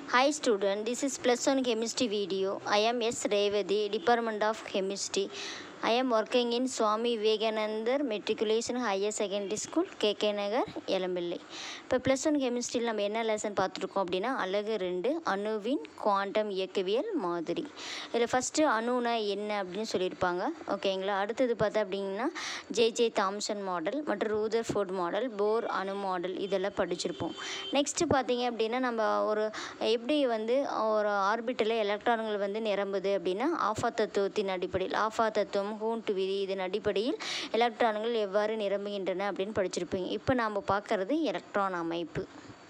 Hi student, this is plus one chemistry video. I am S. Revati, Department of Chemistry. I am working in Swami Vivekanandar Matriculation Higher Secondary School, KK நகர் எலம்பிள்ளை இப்போ plus one கெமிஸ்ட்ரியில் நம்ம என்ன lesson பார்த்துருக்கோம் அப்படின்னா அழகு ரெண்டு அணுவின் quantum இயக்கவியல் மாதிரி இதில் ஃபஸ்ட்டு அணுனா என்ன அப்படின்னு சொல்லியிருப்பாங்க ஓகேங்களா அடுத்தது பார்த்தா அப்படின்னா ஜே ஜே தாம்சன் மாடல் மற்றும் ரூதர் ஃபோர்ட் மாடல் போர் அணு மாடல் இதெல்லாம் படிச்சிருப்போம் நெக்ஸ்ட்டு பார்த்தீங்க அப்படின்னா நம்ம ஒரு எப்படி வந்து ஒரு ஆர்பிட்டலில் எலக்ட்ரான்கள் வந்து நிரம்புது அப்படின்னா ஆஃபா தத்துவத்தின் அடிப்படையில் ஆஃபா தத்துவம் ஹூண்ட் விதி இதன் அடிப்படையில் எலக்ட்ரான்கள் எவ்வாறு நிரம்புகின்றன அப்படின்னு படிச்சிருப்பீங்க இப்போ நாம் பார்க்கறது எலக்ட்ரான் அமைப்பு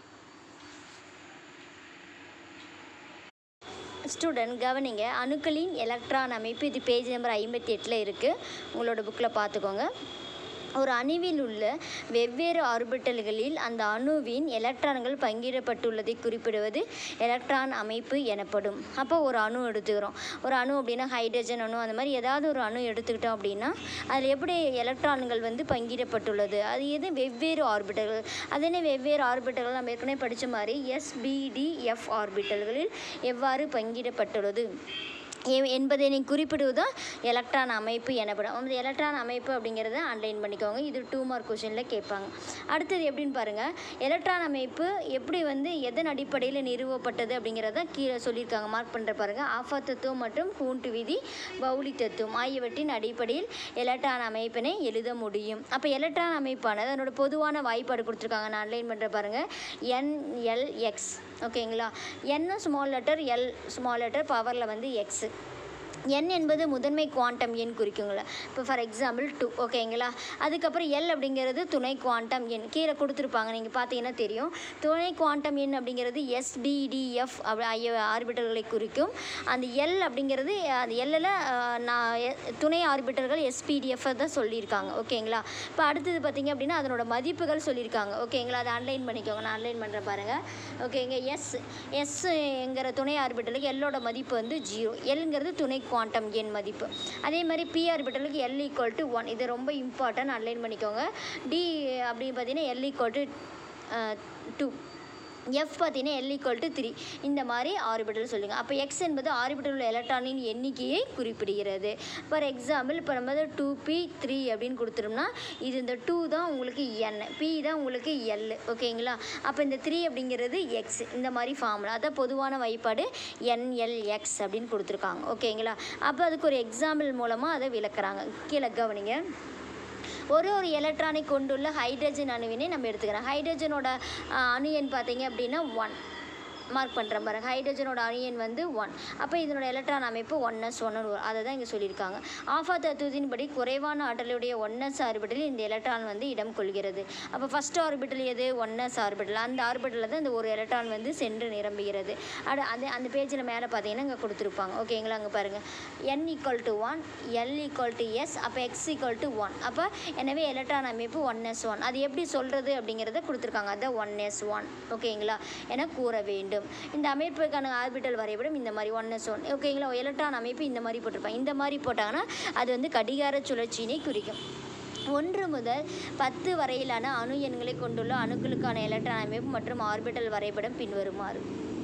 ஸ்டூடெண்ட் கவனிங்க அணுக்களின் எலக்ட்ரான் அமைப்பு இது பேஜ் நம்பர் ஐம்பத்தி எட்டில் இருக்குது உங்களோட புக்கில் பார்த்துக்கோங்க ஒரு அணுவில் உள்ள வெவ்வேறு ஆர்பிட்டல்களில் அந்த அணுவின் எலக்ட்ரான்கள் பங்கிடப்பட்டுள்ளதை குறிப்பிடுவது எலக்ட்ரான் அமைப்பு எனப்படும் அப்போ ஒரு அணு எடுத்துக்கிறோம் ஒரு அணு அப்படின்னா ஹைட்ரஜன் அணு அந்த மாதிரி ஏதாவது ஒரு அணு எடுத்துக்கிட்டோம் அப்படின்னா அதில் எப்படி எலக்ட்ரான்கள் வந்து பங்கிடப்பட்டுள்ளது அது எது வெவ்வேறு ஆர்பிட்டல்கள் அது என்ன வெவ்வேறு ஆர்பிட்டல்கள் நம்ம ஏற்கனவே படித்த மாதிரி எஸ்பிடிஎஃப் ஆர்பிட்டல்களில் எவ்வாறு பங்கிடப்பட்டுள்ளது எ- என்பதை குறிப்பிடுவதுதான் எலக்ட்ரான் அமைப்பு எனப்படும் அந்த எலக்ட்ரான் அமைப்பு அப்படிங்கிறத அண்டர்லைன் பண்ணிக்கோங்க இது டூ மார்க் கொஷனில் கேட்பாங்க அடுத்தது எப்படின்னு பாருங்கள் எலக்ட்ரான் அமைப்பு எப்படி வந்து எதன் அடிப்படையில் நிறுவப்பட்டது அப்படிங்கிறத கீழே சொல்லியிருக்காங்க மார்க் பண்ணுற பாருங்க ஆஃபா தத்துவம் மற்றும் கூண்டு விதி பவுலி தத்துவம் ஆகியவற்றின் அடிப்படையில் எலக்ட்ரான் அமைப்பினை எழுத முடியும் அப்போ எலக்ட்ரான் அமைப்பானது அதனோட பொதுவான வாய்ப்பாடு கொடுத்துருக்காங்க நான் அண்டர்லைன் பண்ணுற பாருங்கள் என்எல்எக்ஸ் ஓகேங்களா N small letter L small letter பவரில் வந்து எக்ஸ் என் என்பது முதன்மை குவாண்டம் எண் குறிக்குங்களா இப்போ ஃபார் எக்ஸாம்பிள் டூ ஓகேங்களா அதுக்கப்புறம் எல் அப்படிங்கிறது துணை குவாண்டம் எண் கீழே கொடுத்துருப்பாங்க நீங்கள் பார்த்தீங்கன்னா தெரியும் துணை குவாண்டம் எண் அப்படிங்கிறது எஸ்பிடிஎஃப் அப்படி ஆகிய ஆர்பிட்டல்களை குறிக்கும் அந்த எல் அப்படிங்கிறது அந்த எல்லில் நான் எ- துணை ஆர்பிட்டல்கள் எஸ்பிடிஎஃப் தான் சொல்லியிருக்காங்க ஓகேங்களா இப்போ அடுத்தது பார்த்தீங்க அப்படின்னா அதனோட மதிப்புகள் சொல்லியிருக்காங்க ஓகேங்களா அதை அன்லைன் பண்ணிக்கோங்க நான் அன்லைன் பண்ணுறேன் பாருங்கள் ஓகேங்க எஸ் எஸ்ங்கிற துணை ஆர்பிட்டலுக்கு எல்லோட மதிப்பு வந்து ஜீரோ எல்ங்கிறது துணை குவாண்டம் எண் மதிப்பு அதே மாதிரி பி ஆர்பிட்டலுக்கு எல் ஈக்குவல் டு ஒன் இது ரொம்ப இம்பார்ட்டன்ட் அன்லைன் பண்ணிக்கோங்க டி அப்படின்னு பார்த்தீங்கன்னா L equal to two F பார்த்தீங்கன்னா எல் ஈக்குவல் டு த்ரீ இந்த மாதிரி ஆர்பிட்டல் சொல்லுங்க அப்போ எக்ஸ் என்பது ஆர்பிட்டல் உள்ள எலக்ட்ரானின் எண்ணிக்கையை குறிப்பிடுகிறது ஃபார் எக்ஸாம்பிள் இப்போ நம்ம டூ பி த்ரீ அப்படின்னு கொடுத்துட்டோம்னா இது இந்த டூ தான் உங்களுக்கு என் பி தான் உங்களுக்கு எல் ஓகேங்களா அப்போ இந்த த்ரீ அப்படிங்கிறது எக்ஸ் இந்த மாதிரி ஃபார்முலா அதான் பொதுவான வாய்ப்பாடு என்எல்எக்ஸ் அப்படின்னு கொடுத்துருக்காங்க ஓகேங்களா அப்போ அதுக்கு ஒரு எக்ஸாம்பிள் மூலமாக அதை விளக்குறாங்க கீழே கவனிங்க ஒரு ஒரு எலக்ட்ரானை கொண்டுள்ள ஹைட்ரஜன் அணுவினை நம்ம எடுத்துக்கிறோம் ஹைட்ரஜனோட ஆஹ், அணு எண் பார்த்தீங்க அப்படின்னா ஒன் மார்க் பண்ணுறேன் பாருங்க ஹைட்ரஜனோட அணு எண் வந்து ஒன் அப்போ இதனோட எலக்ட்ரான் அமைப்பு ஒன்னஸ் ஒன்னு வரும் அதை தான் இங்கே சொல்லியிருக்காங்க ஆஃபா தத்துவத்தின்படி குறைவான ஆற்றலுடைய ஒன்னஸ் ஆர்பிட்டலில் இந்த எலக்ட்ரான் வந்து இடம் கொள்கிறது அப்போ ஃபஸ்ட் ஆர்பிட்டல் எது ஒன்னஸ் ஆர்பிட்டல் அந்த ஆர்பிட்டலில் தான் இந்த ஒரு எலக்ட்ரான் வந்து சென்று நிரம்புகிறது அடு அந்த அந்த பேஜில் மேலே பார்த்தீங்கன்னா இங்கே கொடுத்துருப்பாங்க ஓகேங்களா அங்கே பாருங்கள் N equal to one L equal to S அப்போ எக்ஸ் ஈக்குவல் டு ஒன் அப்போ எனவே எலக்ட்ரான் அமைப்பு ஒன் எஸ் ஒன் அது எப்படி சொல்கிறது அப்படிங்கிறத கொடுத்துருக்காங்க அதான் ஒன் எஸ் ஒன் ஓகேங்களா என கூற வேண்டும் இந்த அமைப்புக்கான ஆர்பிட்டல் வரைபடம் இந்த மாதிரி ஒன் எஸ் ஒன் ஓகேங்களா எலக்ட்ரான் அமைப்பு இந்த மாதிரி போட்டிருப்பாங்க இந்த மாதிரி போட்டாங்கன்னா அது வந்து கடிகார சுழற்சியினை குறிக்கும் ஒன்று முதல் பத்து வரையிலான அணு எண்களை கொண்டுள்ள அணுக்களுக்கான எலக்ட்ரான் அமைப்பு மற்றும் ஆர்பிட்டல் வரைபடம் பின்வருமாறு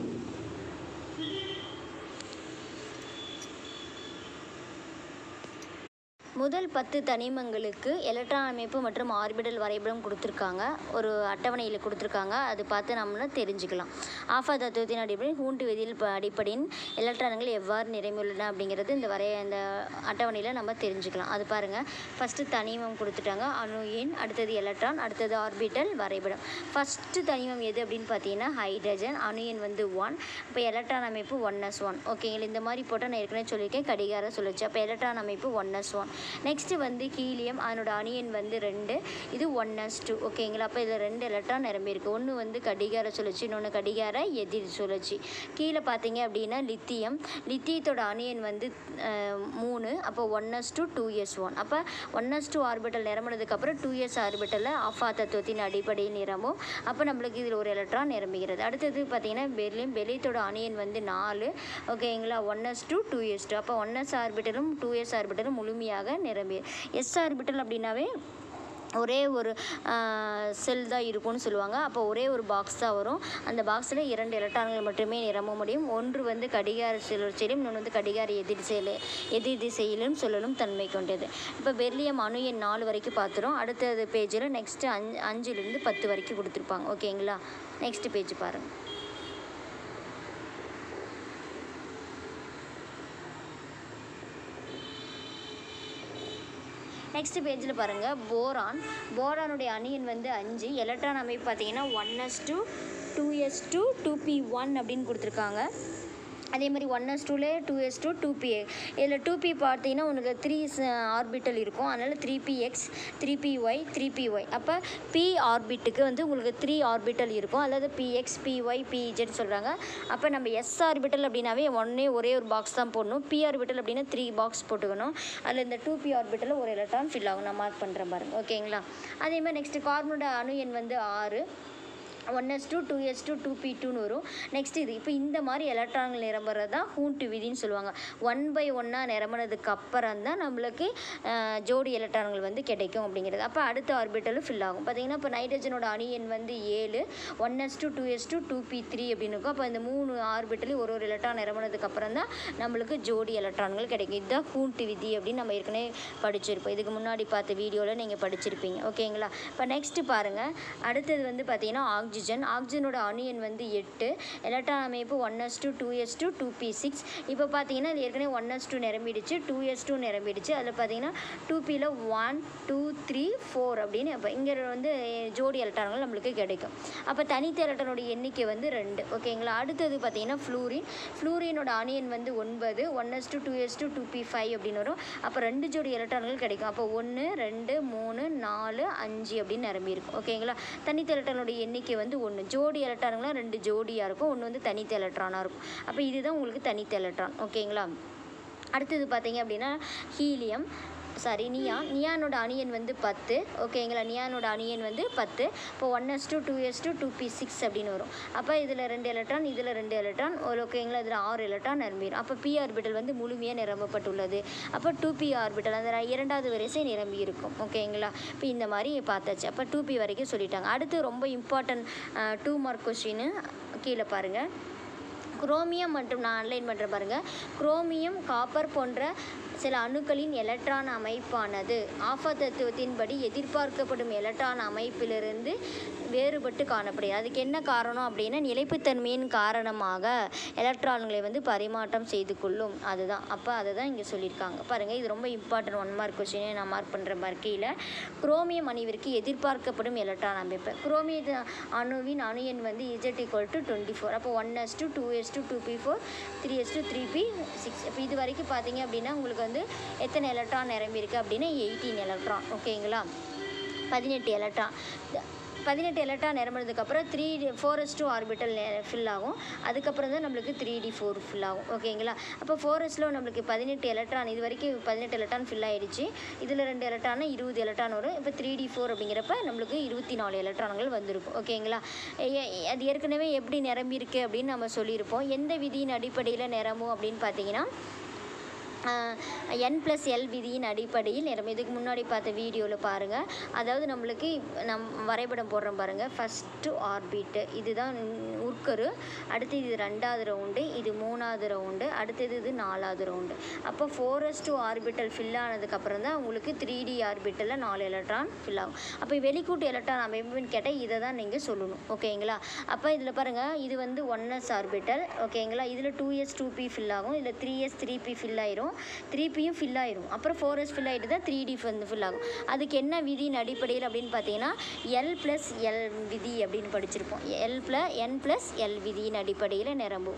முதல் பத்து தனிமங்களுக்கு எலக்ட்ரான் அமைப்பு மற்றும் ஆர்பிட்டல் வரைபடம் கொடுத்துருக்காங்க ஒரு அட்டவணையில் கொடுத்துருக்காங்க அது பார்த்து நம்ம தெரிஞ்சுக்கலாம் ஆஃபா தத்துவத்தின் அடிப்படையில் ஹூண்டு விதியில் ப- அடிப்படையின் எலக்ட்ரான்கள் எவ்வாறு நிறைந்துள்ளன அப்படிங்கிறது இந்த வரைய இந்த அட்டவணையில் நம்ம தெரிஞ்சுக்கலாம் அது பாருங்கள் ஃபஸ்ட்டு தனிமம் கொடுத்துட்டாங்க அணு எண் அடுத்தது எலக்ட்ரான் அடுத்தது ஆர்பிட்டல் வரைபடம் ஃபஸ்ட்டு தனிமம் எது அப்படின்னு பார்த்தீங்கன்னா ஹைட்ரஜன் அணு எண் வந்து ஒன் இப்போ எலக்ட்ரான் அமைப்பு ஒன் எஸ் ஒன் ஓகேங்களா இந்த மாதிரி போட்டால் நான் ஏற்கனவே சொல்லியிருக்கேன் கடிகார சுழற்சி அப்போ எலக்ட்ரான் அமைப்பு ஒன் எஸ் ஒன் நெக்ஸ்ட்டு வந்து ஹீலியம் அதனோட அணியன் வந்து ரெண்டு இது ஒன் எஸ் டூ ஓகேங்களா அப்போ இதில் ரெண்டு எலக்ட்ரான் நிரம்பியிருக்கு ஒன்று வந்து கடிகார சுழற்சி இன்னொன்று கடிகார எதிர் சுழற்சி கீழே பார்த்தீங்க அப்படின்னா லித்தியம் லித்தியத்தோட அணியன் வந்து அஹ், மூணு அப்போ one S two two S one அப்போ ஒன் எஸ் டூ ஆர்பிட்டல் நிரம்பினதுக்கப்புறம் டூ எஸ் ஆர்பிட்டலில் ஆஃபா தத்துவத்தின் அடிப்படையில் நிரம்பும் அப்போ நம்மளுக்கு இதில் ஒரு எலக்ட்ரான் நிரம்புகிறது அடுத்தது பார்த்தீங்கன்னா பெர்லியம் பெர்லியத்தோட அணியன் வந்து நாலு ஓகேங்களா one S two two S two அப்போ ஒன் எஸ் ஆர்பிட்டலும் டூ எஸ் ஆர்பிட்டலும் முழுமையாக நிரம்பி எஸ் ஆர்பிட்டல் அப்படின்னாவே ஒரே ஒரு செல் தான் இருக்கும்னு சொல்லுவாங்க அப்போ ஒரே ஒரு பாக்ஸ் தான் வரும் அந்த பாக்ஸில் இரண்டு எலக்ட்ரான்கள் மட்டுமே நிரம்ப முடியும் ஒன்று வந்து கடிகார சுழற்சியிலும் இன்னொன்று வந்து கடிகார எதிர் செயல் எதிர் திசையிலும் சொல்லலும் தன்மை கொண்டது இப்போ பெர்லியம் அணு எண் நாலு வரைக்கும் பார்த்துரும் அடுத்தது பேஜில் நெக்ஸ்ட்டு அஞ்சு அஞ்சுலேருந்து பத்து வரைக்கும் கொடுத்துருப்பாங்க ஓகேங்களா நெக்ஸ்ட் பேஜ் பாருங்கள் நெக்ஸ்ட் பேஜில் பாருங்கள் போரான் போரானுடைய அணியன் வந்து அஞ்சு எலக்ட்ரான் அமைப்பு பார்த்தீங்கன்னா one S two two S two two P one அப்படின்னு கொடுத்துருக்காங்க அதே மாதிரி ஒன் எஸ் டூலே two S two two P இதில் டூ பி பார்த்தீங்கன்னா உனக்கு த்ரீ ஆர்பிட்டல் இருக்கும் அதனால் three P X three P Y three P Y அப்போ பி ஆர்பிட்டுக்கு வந்து உங்களுக்கு த்ரீ ஆர்பிட்டல் இருக்கும் அல்லது P X P Y P Z சொல்கிறாங்க அப்போ நம்ம எஸ் ஆர்பிட்டல் அப்படின்னாவே ஒன்றே ஒரே ஒரு பாக்ஸ் தான் போடணும் பி ஆர்பிட்டல் அப்படின்னா த்ரீ பாக்ஸ் போட்டுக்கணும் அதில் இந்த டூ பி ஆர்பிட்டலில் ஒரு எலக்ட்ரான் ஃபில் ஆகும் நான் மார்க் பண்ணுறேன் பாருங்க ஓகேங்களா அதே மாதிரி நெக்ஸ்ட்டு கார்பனோட அணு எண் வந்து ஆறு one S two two S two two P டூன்னு வரும் நெக்ஸ்ட் இது இப்போ இந்த மாதிரி எலக்ட்ரான்கள் நிரம்புறது தான் ஹூண்ட் விதின்னு சொல்லுவாங்க ஒன் பை ஒன்னாக நிரம்பினதுக்கு அப்புறம் தான் நம்மளுக்கு அஹ், ஜோடி எலக்ட்ரான்கள் வந்து கிடைக்கும் அப்படிங்கிறது அப்போ அடுத்த ஆர்பிட்டலும் ஃபில் ஆகும் பார்த்தீங்கன்னா இப்போ நைட்ரஜனோட அணு எண் வந்து ஏழு one S two two S two two P three அப்படின்னு இருக்கும் அப்போ இந்த மூணு ஆர்பிட்டலையும் ஒரு ஒரு எலக்ட்ரான் நிரம்பினதுக்கு அப்புறம் தான் நம்மளுக்கு ஜோடி எலக்ட்ரான்கள் கிடைக்கும் இதுதான் ஹூண்ட் விதி அப்படின்னு நம்ம ஏற்கனவே படிச்சிருப்போம் இதுக்கு முன்னாடி பார்த்த வீடியோவில் நீங்கள் படிச்சிருப்பீங்க ஓகேங்களா இப்போ நெக்ஸ்ட்டு பாருங்கள் அடுத்தது வந்து பார்த்தீங்கன்னா ஆக்சிஜன் ஆக்சிஜனோட அணியன் வந்து எட்டு எலக்ட்ரான் அமைப்பு one S two two S two two B six இப்போ பார்த்தீங்கன்னா இது ஏற்கனவே ஒன் எஸ் டூ நிரம்பிடுச்சு டூ எஸ் டூ நிரம்பிடுச்சு அதில் பார்த்தீங்கன்னா டூ பியில் ஒன் டூ த்ரீ ஃபோர் அப்படின்னு இப்போ இங்கே வந்து ஜோடி எலக்ட்ரான்கள் நம்மளுக்கு கிடைக்கும் அப்போ தனித்த எலக்ட்ரானோட எண்ணிக்கை வந்து ரெண்டு ஓகேங்களா அடுத்தது பார்த்தீங்கன்னா ஃப்ளூரின் ஃப்ளூரினோட அணியன் வந்து ஒன்பது one S two two S two two B five அப்படின்னு வரும் அப்போ ரெண்டு ஜோடி எலக்ட்ரான்கள் கிடைக்கும் அப்போ ஒன்று ரெண்டு மூணு நாலு அஞ்சு அப்படின்னு நிரம்பி இருக்கும் ஓகேங்களா தனித்த எலக்ட்ரானோட எண்ணிக்கை வந்து ஒன்று ஜோடி எலக்ட்ரான்கள்லாம் ரெண்டு ஜோடியாக இருக்கும் ஒன்று வந்து தனித்த எலக்ட்ரானாக இருக்கும் அப்போ இதுதான் உங்களுக்கு தனித்த எலக்ட்ரான் ஓகேங்களா அடுத்தது பார்த்தீங்க அப்படின்னா ஹீலியம் சாரி நியான் நியானோட அணியன் வந்து பத்து ஓகேங்களா நியானோட அணியன் வந்து பத்து இப்போ one S two two S two two B six அப்படின்னு வரும் அப்போ இதில் ரெண்டு எலக்ட்ரான் இதில் ரெண்டு எலக்ட்ரான் ஒரு ஓகேங்களா இதில் ஆறு எலக்ட்ரான் நிரம்பிடும் அப்போ பி ஆர்பிட்டல் வந்து முழுமையாக நிரம்பப்பட்டுள்ளது அப்போ டூ பி ஆர்பிட்டல் அந்த இரண்டாவது வரிசை நிரம்பி இருக்கும் ஓகேங்களா இப்போ இந்த மாதிரி பார்த்தாச்சு அப்போ டூ பி வரைக்கும் சொல்லிட்டாங்க அடுத்து ரொம்ப இம்பார்ட்டன்ட் டூ மார்க் கொஸ்டின் கீழே பாருங்கள் குரோமியம் மற்றும் நான் அன்லைன் பண்ணுற பாருங்க குரோமியம் காப்பர் போன்ற சில அணுக்களின் எலக்ட்ரான் அமைப்பானது ஆஃபா தத்துவத்தின்படி எதிர்பார்க்கப்படும் எலக்ட்ரான் அமைப்பிலிருந்து வேறுபட்டு காணப்படுகிறது அதுக்கு என்ன காரணம் அப்படின்னா நிலைப்புத்தன்மையின் காரணமாக எலக்ட்ரான்களை வந்து பரிமாற்றம் செய்து கொள்ளும் அதுதான் அப்போ அதை தான் இங்கே சொல்லியிருக்காங்க பாருங்கள் இது ரொம்ப இம்பார்ட்டன்ட் ஒன் மார்க் கொஸ்டினே நான் மார்க் பண்ணுற மாதிரி கீழே குரோமியம் அணுவிற்கு எதிர்பார்க்கப்படும் எலக்ட்ரான் அமைப்பு குரோமிய அணுவின் அணு எண் வந்து Z equal to twenty four அப்போ one S two two S two two P four three S two three B six இப்போ இது வரைக்கும் பார்த்தீங்க அப்படின்னா உங்களுக்கு வந்து எத்தனை எலக்ட்ரான் நிரம்பியிருக்கு அப்படின்னா எயிட்டீன் எலக்ட்ரான் ஓகேங்களா பதினெட்டு எலக்ட்ரான் பதினெட்டு எலக்ட்ரான் நிரம்பினதுக்கப்புறம் three D four S two orbital fill ஆகும் அதுக்கப்புறம் தான் நம்மளுக்கு த்ரீ டி ஃபோர் ஃபில் ஆகும் ஓகேங்களா அப்போ ஃபோர் எஸ்ல நம்மளுக்கு பதினெட்டு எலக்ட்ரான் இது வரைக்கும் பதினெட்டு எலக்ட்ரான் ஃபில் ஆயிடுச்சு இதில் ரெண்டு எலக்ட்ரான் இருபது எலக்ட்ரான் வரும் இப்போ த்ரீ டி ஃபோர் அப்படிங்கிறப்ப நம்மளுக்கு இருபத்தி நாலு எலக்ட்ரான்கள் வந்திருக்கும் ஓகேங்களா எ- எ- அது ஏற்கனவே எப்படி நிரம்பியிருக்கு அப்படின்னு நம்ம சொல்லியிருப்போம் எந்த விதியின் அடிப்படையில் நிரம்பும் அப்படின்னு பார்த்தீங்கன்னா என் ப்ளஸ் எல் விதியின் அடிப்படையில் நிறம் இதுக்கு முன்னாடி பார்த்த வீடியோவில் பாருங்கள் அதாவது நம்மளுக்கு இப்ப நம் வரைபடம் போடுறோம் பாருங்கள் ஃபஸ்ட்டு ஆர்பிட்டு இதுதான் உட்கரு அடுத்து இது ரெண்டாவது ரவுண்டு இது மூணாவது ரவுண்டு அடுத்தது இது நாலாவது ரவுண்டு அப்போ ஃபோரஸ் டூ ஆர்பிட்டல் ஃபில் ஆனதுக்கப்புறம் தான் உங்களுக்கு த்ரீ டி ஆர்பிட்டலில் நாலு எலக்ட்ரான் ஃபில் ஆகும் அப்போ வெளிக்கூட்டு எலக்ட்ரான் அமைப்புன்னு கேட்டால் இதை தான் நீங்கள் சொல்லணும் ஓகேங்களா அப்போ இதில் பாருங்கள் இது வந்து ஒன் எஸ் ஆர்பிட்டல் ஓகேங்களா இதில் two S two P fill ஆகும் இதில் three S three P fill ஆயிரும் த்ரீ பியும் ஃபில் ஆயிரும் அப்புறம் ஃபோர் எஸ் ஃபில் ஆகிட்டு தான் த்ரீ டி வந்து ஃபில் ஆகும் அதுக்கு என்ன விதியின் அடிப்படையில் அப்படின்னு பார்த்தீங்கன்னா எல் ப்ளஸ் எல் விதி அப்படின்னு படிச்சிருப்போம் L plus N plus L விதியின் அடிப்படையில் நிரம்பும்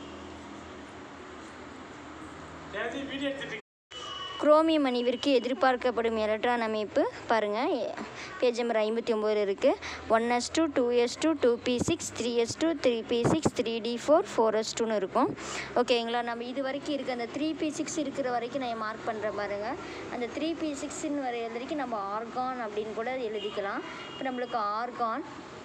ஏதாவது வீடியோ எடுத்துட்டு குரோமியம் அணிவிற்கு எதிர்பார்க்கப்படும் எலக்ட்ரான் அமைப்பு பாருங்கள் பேஜ் நம்பர் ஐம்பத்தி ஒம்பது இருக்குது one S two two S two two B six three S two three B six three D four four S டூன்னு இருக்கும் ஓகேங்களா நம்ம இது வரைக்கும் இருக்க அந்த த்ரீ பி சிக்ஸ் இருக்கிற வரைக்கும் நான் மார்க் பண்ணுறேன் பாருங்கள் அந்த த்ரீ பி சிக்ஸ்ன்னு வர வரைக்கும் நம்ம ஆர்கான் அப்படின்னு கூட எழுதிக்கலாம் இப்போ நம்மளுக்கு ஆர்கான்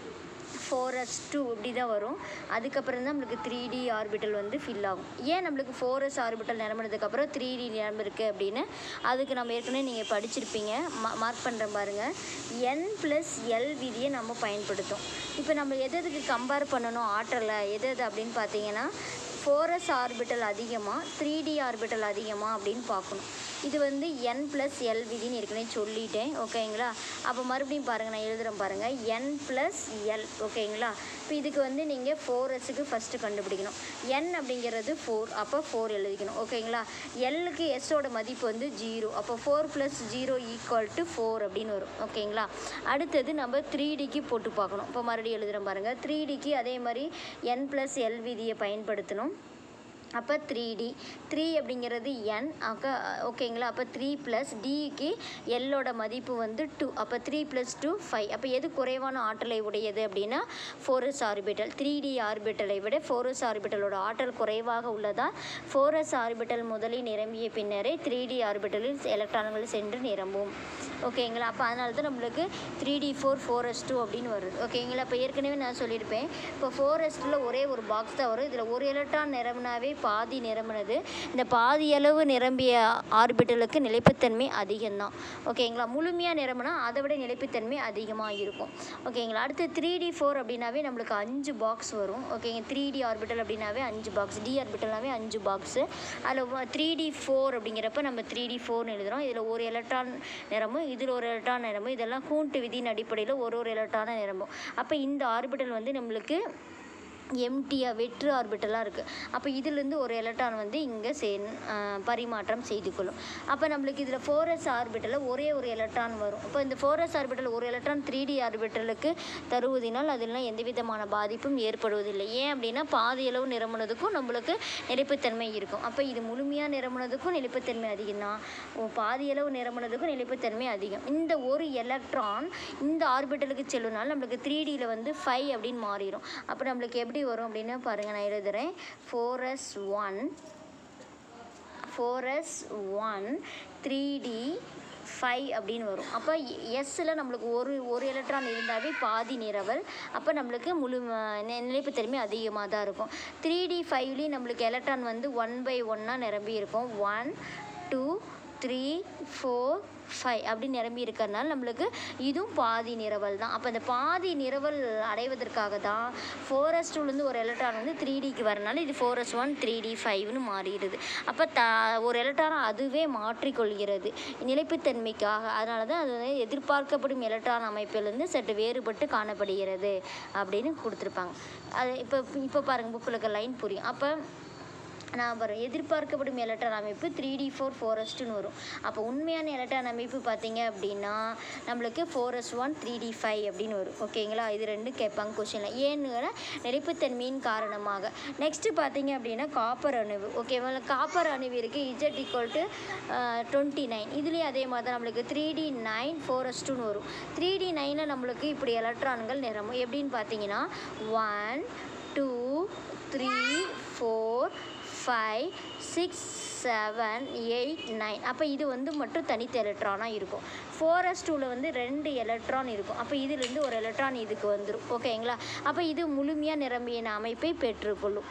ஃபோர் எஸ் டூ இப்படி தான் வரும் அதுக்கப்புறம் தான் நம்மளுக்கு த்ரீ டி ஆர்பிட்டல் வந்து ஃபில் ஆகும் ஏன் நம்மளுக்கு ஃபோர் எஸ் ஆர்பிட்டல் நிரம்பினதுக்கப்புறம் த்ரீ டி நிரம்பு இருக்குது அப்படின்னு அதுக்கு நம்ம ஏற்கனவே நீங்கள் படிச்சிருப்பீங்க மா மார்க் பண்ணுறேன் பாருங்கள் என் ப்ளஸ் எல் விதியை நம்ம பயன்படுத்தும் இப்போ நம்ம எது எதுக்கு கம்பேர் பண்ணணும் ஆற்றலை எது எது அப்படின்னு பார்த்தீங்கன்னா ஃபோரஸ் ஆர்பிட்டல் அதிகமாக த்ரீ டி ஆர்பிட்டல் அதிகமாக அப்படின்னு பார்க்கணும் இது வந்து என் ப்ளஸ் எல் விதின்னு ஏற்கனவே சொல்லிட்டேன் ஓகேங்களா அப்போ மறுபடியும் பாருங்கள் நான் எழுதுகிறேன் பாருங்கள் என் ப்ளஸ் எல் ஓகேங்களா இப்போ இதுக்கு வந்து நீங்கள் ஃபோர் எஸ்ஸுக்கு ஃபஸ்ட்டு கண்டுபிடிக்கணும் என் அப்படிங்கிறது ஃபோர் அப்போ ஃபோர் எழுதிக்கணும் ஓகேங்களா எல்லுக்கு எஸ்ஸோட மதிப்பு வந்து ஜீரோ அப்போ four plus zero equal to four அப்படின்னு வரும் ஓகேங்களா அடுத்தது நம்ம த்ரீ டிக்கு போட்டு பார்க்கணும் இப்போ மறுபடியும் எழுதுகிறேன் பாருங்கள் த்ரீ டிக்கு அதே மாதிரி என் ப்ளஸ் எல் விதியை பயன்படுத்தணும் அப்போ த்ரீ டி த்ரீ அப்படிங்கிறது என் அக்கா ஓகேங்களா அப்போ த்ரீ ப்ளஸ் டிக்கு எல்லோட மதிப்பு வந்து டூ அப்போ த்ரீ ப்ளஸ் டூ ஃபைவ் அப்போ எது குறைவான ஆற்றலை உடையது அப்படின்னா ஃபோரஸ் ஆர்பிட்டல் த்ரீ டி ஆர்பிட்டலை விட ஃபோரஸ் ஆர்பிட்டலோட ஆற்றல் குறைவாக உள்ளதால் ஃபோரஸ் ஆர்பிட்டல் முதலில் நிரம்பிய பின்னரே த்ரீ டி ஆர்பிட்டலில் எலக்ட்ரான்கள் சென்று நிரம்பும் ஓகேங்களா அப்போ அதனால தான் நம்மளுக்கு three D four four S two அப்படின்னு வருது ஓகேங்களா இப்போ ஏற்கனவே நான் சொல்லியிருப்பேன் இப்போ ஃபோர் எஸ் டூவில் ஒரே ஒரு பாக்ஸ் தான் வரும் இதில் ஒரு எலக்ட்ரான் நிரம்பினாவே பாதி நிரம்பினது இந்த பாதி அளவு நிரம்பிய ஆர்பிட்டலுக்கு நிலைப்புத்தன்மை அதிகம்தான் ஓகேங்களா முழுமையாக நிரம்பினா அதை விட நிலைப்புத்தன்மை அதிகமாக இருக்கும் ஓகேங்களா அடுத்து த்ரீ டி ஃபோர் அப்படின்னாவே நம்மளுக்கு அஞ்சு பாக்ஸ் வரும் ஓகேங்க த்ரீ டி ஆர்பிட்டல் அப்படின்னாவே அஞ்சு பாக்ஸ் டி ஆர்பிட்டல்னாவே அஞ்சு பாக்ஸு அதில் த்ரீ டி ஃபோர் அப்படிங்கிறப்ப நம்ம த்ரீ டி ஃபோர்னு எழுதுகிறோம் இதில் ஒரு எலக்ட்ரான் நிரம்பும் இதில் ஒரு எலக்ட்ரான் நிரம்பும் இதெல்லாம் கூட்டு விதியின் அடிப்படையில் ஒரு ஒரு எலக்ட்ரானை நிரம்பும் அப்போ இந்த ஆர்பிட்டல் வந்து நம்மளுக்கு எம்டியாக வெற்று ஆர்பிட்டலாக இருக்குது அப்போ இதுலேருந்து ஒரு எலக்ட்ரான் வந்து இங்கே சே பரிமாற்றம் செய்து கொள்ளும் அப்போ நம்மளுக்கு இதில் ஃபோரஸ் ஆர்பிட்டலில் ஒரே ஒரு எலக்ட்ரான் வரும் இப்போ இந்த ஃபோரஸ் ஆர்பிட்டல் ஒரு எலக்ட்ரான் த்ரீ டி ஆர்பிட்டலுக்கு தருவதினால் அதெல்லாம் எந்த விதமான பாதிப்பும் ஏற்படுவதில்லை ஏன் அப்படின்னா பாதி அளவு நிரம்புனதுக்கும் நம்மளுக்கு நிலைப்புத்தன்மை இருக்கும் அப்போ இது முழுமையாக நிரம்புனதுக்கும் நிலைப்புத்தன்மை அதிகம் தான் பாதி அளவு நிரம்புனதுக்கும் நிலைப்புத்தன்மை அதிகம் இந்த ஒரு எலக்ட்ரான் இந்த ஆர்பிட்டலுக்கு செல்லுனால நம்மளுக்கு த்ரீ டியில் வந்து ஃபைவ் அப்படின்னு மாறிடும் அப்போ நம்மளுக்கு எப்படி வரும் அப்படின்னு பாருங்கள் நான் எழுதுகிறேன் four S one four S one three D five அப்படின்னு வரும் அப்போ எஸ்ஸில் நம்மளுக்கு ஒரு ஒரு எலக்ட்ரான் இருந்தாவே பாதி நிரவல் அப்போ நம்மளுக்கு முழு நி- நிலைப்புத்தன்மை அதிகமாக தான் இருக்கும் த்ரீ டி ஃபைவ்லேயும் நம்மளுக்கு எலக்ட்ரான் வந்து ஒன் பை ஒன்னாக நிரம்பி இருக்கும் one two three four five அப்படி நிரம்பி இருக்கிறதுனால நம்மளுக்கு இதுவும் பாதி நிரவல் தான் அப்போ இந்த பாதி நிரவல் அடைவதற்காக தான் ஃபோரஸ் டூலேருந்து ஒரு எலக்ட்ரான் வந்து த்ரீ டிக்கு வரனால இது ஃபோரஸ் ஒன் த்ரீ டி ஃபைவ்னு மாறிடுது அப்போ த ஒரு எலக்ட்ரான் அதுவே மாற்றிக்கொள்கிறது நிலைப்புத்தன்மைக்காக அதனால தான் அது வந்து எதிர்பார்க்கப்படும் எலக்ட்ரான் அமைப்பிலிருந்து சற்று வேறுபட்டு காணப்படுகிறது அப்படின்னு கொடுத்துருப்பாங்க அது இப்போ இப்போ பாருங்கள் புக்கில் இருக்க லைன் புரியும் அப்போ நான் வரும் எதிர்பார்க்கப்படும் எலக்ட்ரான் அமைப்பு த்ரீ டி ஃபோர் ஃபோரஸ்ட்டுன்னு வரும் அப்போ உண்மையான எலக்ட்ரான் அமைப்பு பார்த்தீங்க அப்படின்னா நம்மளுக்கு four s one three D five அப்படின்னு வரும் ஓகேங்களா இது ரெண்டும் கேட்பாங்க கொஷினில் ஏன்னு நிலைப்புத்தன்மையின் காரணமாக நெக்ஸ்ட்டு பார்த்தீங்க அப்படின்னா காப்பர் அணுவு ஓகேவா காப்பர் அணுவு இருக்குது Z equal to twenty nine இதுலேயும் அதே மாதிரி தான் நம்மளுக்கு த்ரீ டி நைன் ஃபோரஸ்ட்டுன்னு வரும் த்ரீ டி நைனில் நம்மளுக்கு இப்படி எலக்ட்ரான்கள் நிரம்பும் எப்படின்னு பார்த்தீங்கன்னா one two three four five six seven eight nine அப்போ இது வந்து மட்டும் தனித்த எலக்ட்ரானாக இருக்கும் ஃபோரஸ் டூவில் வந்து ரெண்டு எலக்ட்ரான் இருக்கும் அப்போ இதுலேருந்து ஒரு எலக்ட்ரான் இதுக்கு வந்துடும் ஓகேங்களா அப்போ இது முழுமையாக நிரம்பிய அமைப்பை பெற்றுக்கொள்ளும்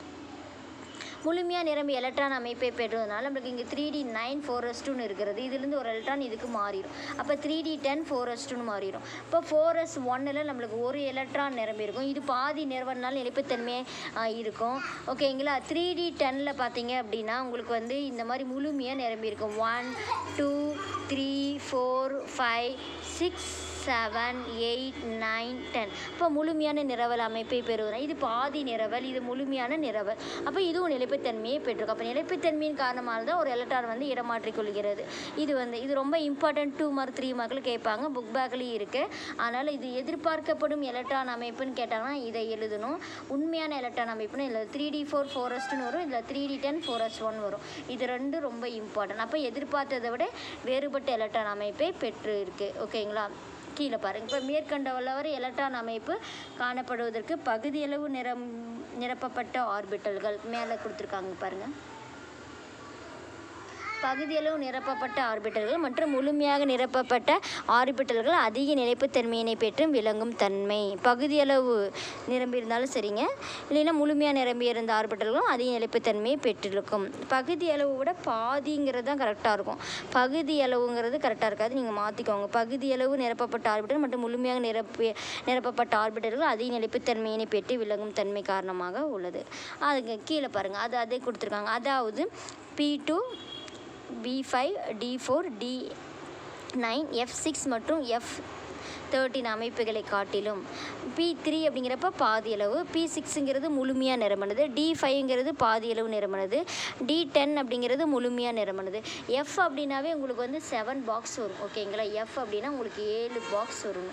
முழுமையாக நிரம்பி எலக்ட்ரான் அமைப்பை பெறுவதனால நம்மளுக்கு இங்கே three d nine four S டூன்னு இருக்கிறது இதுலேருந்து ஒரு எலக்ட்ரான் இதுக்கு மாறிடும் அப்போ three d ten four S டூன்னு மாறிடும் இப்போ ஃபோர் எஸ் ஒன்னில் நம்மளுக்கு ஒரு எலக்ட்ரான் நிரம்பி இருக்கும் இது பாதி நிரம்பினால நிலைப்புத்தன்மை ஆ, இருக்கும் ஓகேங்களா த்ரீ டி டென்னில் பார்த்தீங்க அப்படின்னா உங்களுக்கு வந்து இந்த மாதிரி முழுமையாக நிரம்பி இருக்கும் one two three four five six seven eight nine ten இப்போ முழுமையான நிரவல் அமைப்பை பெறுவதுனா இது பாதி நிரவல் இது முழுமையான நிரவல் அப்போ இதுவும் நிலைப்புத்தன்மையை பெற்றிருக்கும் அப்போ நிலைப்புத்தன்மையின் காரணமாக தான் ஒரு எலக்ட்ரான் வந்து இடமாற்றிக் கொள்கிறது இது வந்து இது ரொம்ப இம்பார்ட்டன்ட் டூ மார்க் த்ரீ மார்க்கில் கேட்பாங்க புக் பேக்லேயும் இருக்குது அதனால் இது எதிர்பார்க்கப்படும் எலக்ட்ரான் அமைப்புன்னு கேட்டாங்கன்னா இதை எழுதணும் உண்மையான எலக்ட்ரான் அமைப்புன்னு இல்லை த்ரீ டி ஃபோர் ஃபோரஸ்ட்னு வரும் இதில் three d ten four s one வரும் இது ரெண்டும் ரொம்ப இம்பார்ட்டன்ட் அப்போ எதிர்பார்த்ததை விட வேறுபட்ட எலக்ட்ரான் அமைப்பை பெற்று இருக்குது ஓகேங்களா கீழே பாருங்கள் இப்போ மேற்கண்ட வல்லவர் எலக்ட்ரான் அமைப்பு காணப்படுவதற்கு பகுதியளவு நிரம் நிரப்பப்பட்ட ஆர்பிட்டல்கள் மேலே கொடுத்துருக்காங்க பாருங்கள் பகுதியளவு நிரப்பப்பட்ட ஆர்பிட்டல்கள் மற்றும் முழுமையாக நிரப்பப்பட்ட ஆர்பிட்டல்கள் அதிக நிலைப்புத்தன்மையினை பெற்றும் விளங்கும் தன்மை பகுதியளவு நிரம்பியிருந்தாலும் சரிங்க இல்லைன்னா முழுமையாக நிரம்பி இருந்த ஆர்பிட்டல்களும் அதிக நிலைப்புத்தன்மையை பெற்றிருக்கும் பகுதியளவு விட பாதிங்கிறது தான் கரெக்டாக இருக்கும் பகுதி அளவுங்கிறது கரெக்டாக இருக்காது நீங்கள் மாற்றிக்கோங்க பகுதியளவு நிரப்பப்பட்ட ஆர்பிட்டல் மற்றும் முழுமையாக நிரப்பி நிரப்பப்பட்ட ஆர்பிட்டல்கள் அதிக நிலைப்புத்தன்மையினை பெற்று விளங்கும் தன்மை காரணமாக உள்ளது அதுக்கு கீழே பாருங்கள் அது அதே கொடுத்துருக்காங்க அதாவது p two B five d four d nine f six மற்றும் எஃப் தேர்ட்டின் அமைப்புகளை காட்டிலும் பி த்ரீ அப்படிங்கிறப்ப பாதி அளவு பி சிக்ஸுங்கிறது முழுமையாக நிரம்பினது டி ஃபைவ்ங்கிறது பாதி அளவு நிரம்பினது டி டென் அப்படிங்கிறது முழுமையாக நிரம்பினது எஃப் அப்படின்னாவே உங்களுக்கு வந்து செவன் பாக்ஸ் வரும் ஓகேங்களா எஃப் அப்படின்னா உங்களுக்கு ஏழு பாக்ஸ் வரும்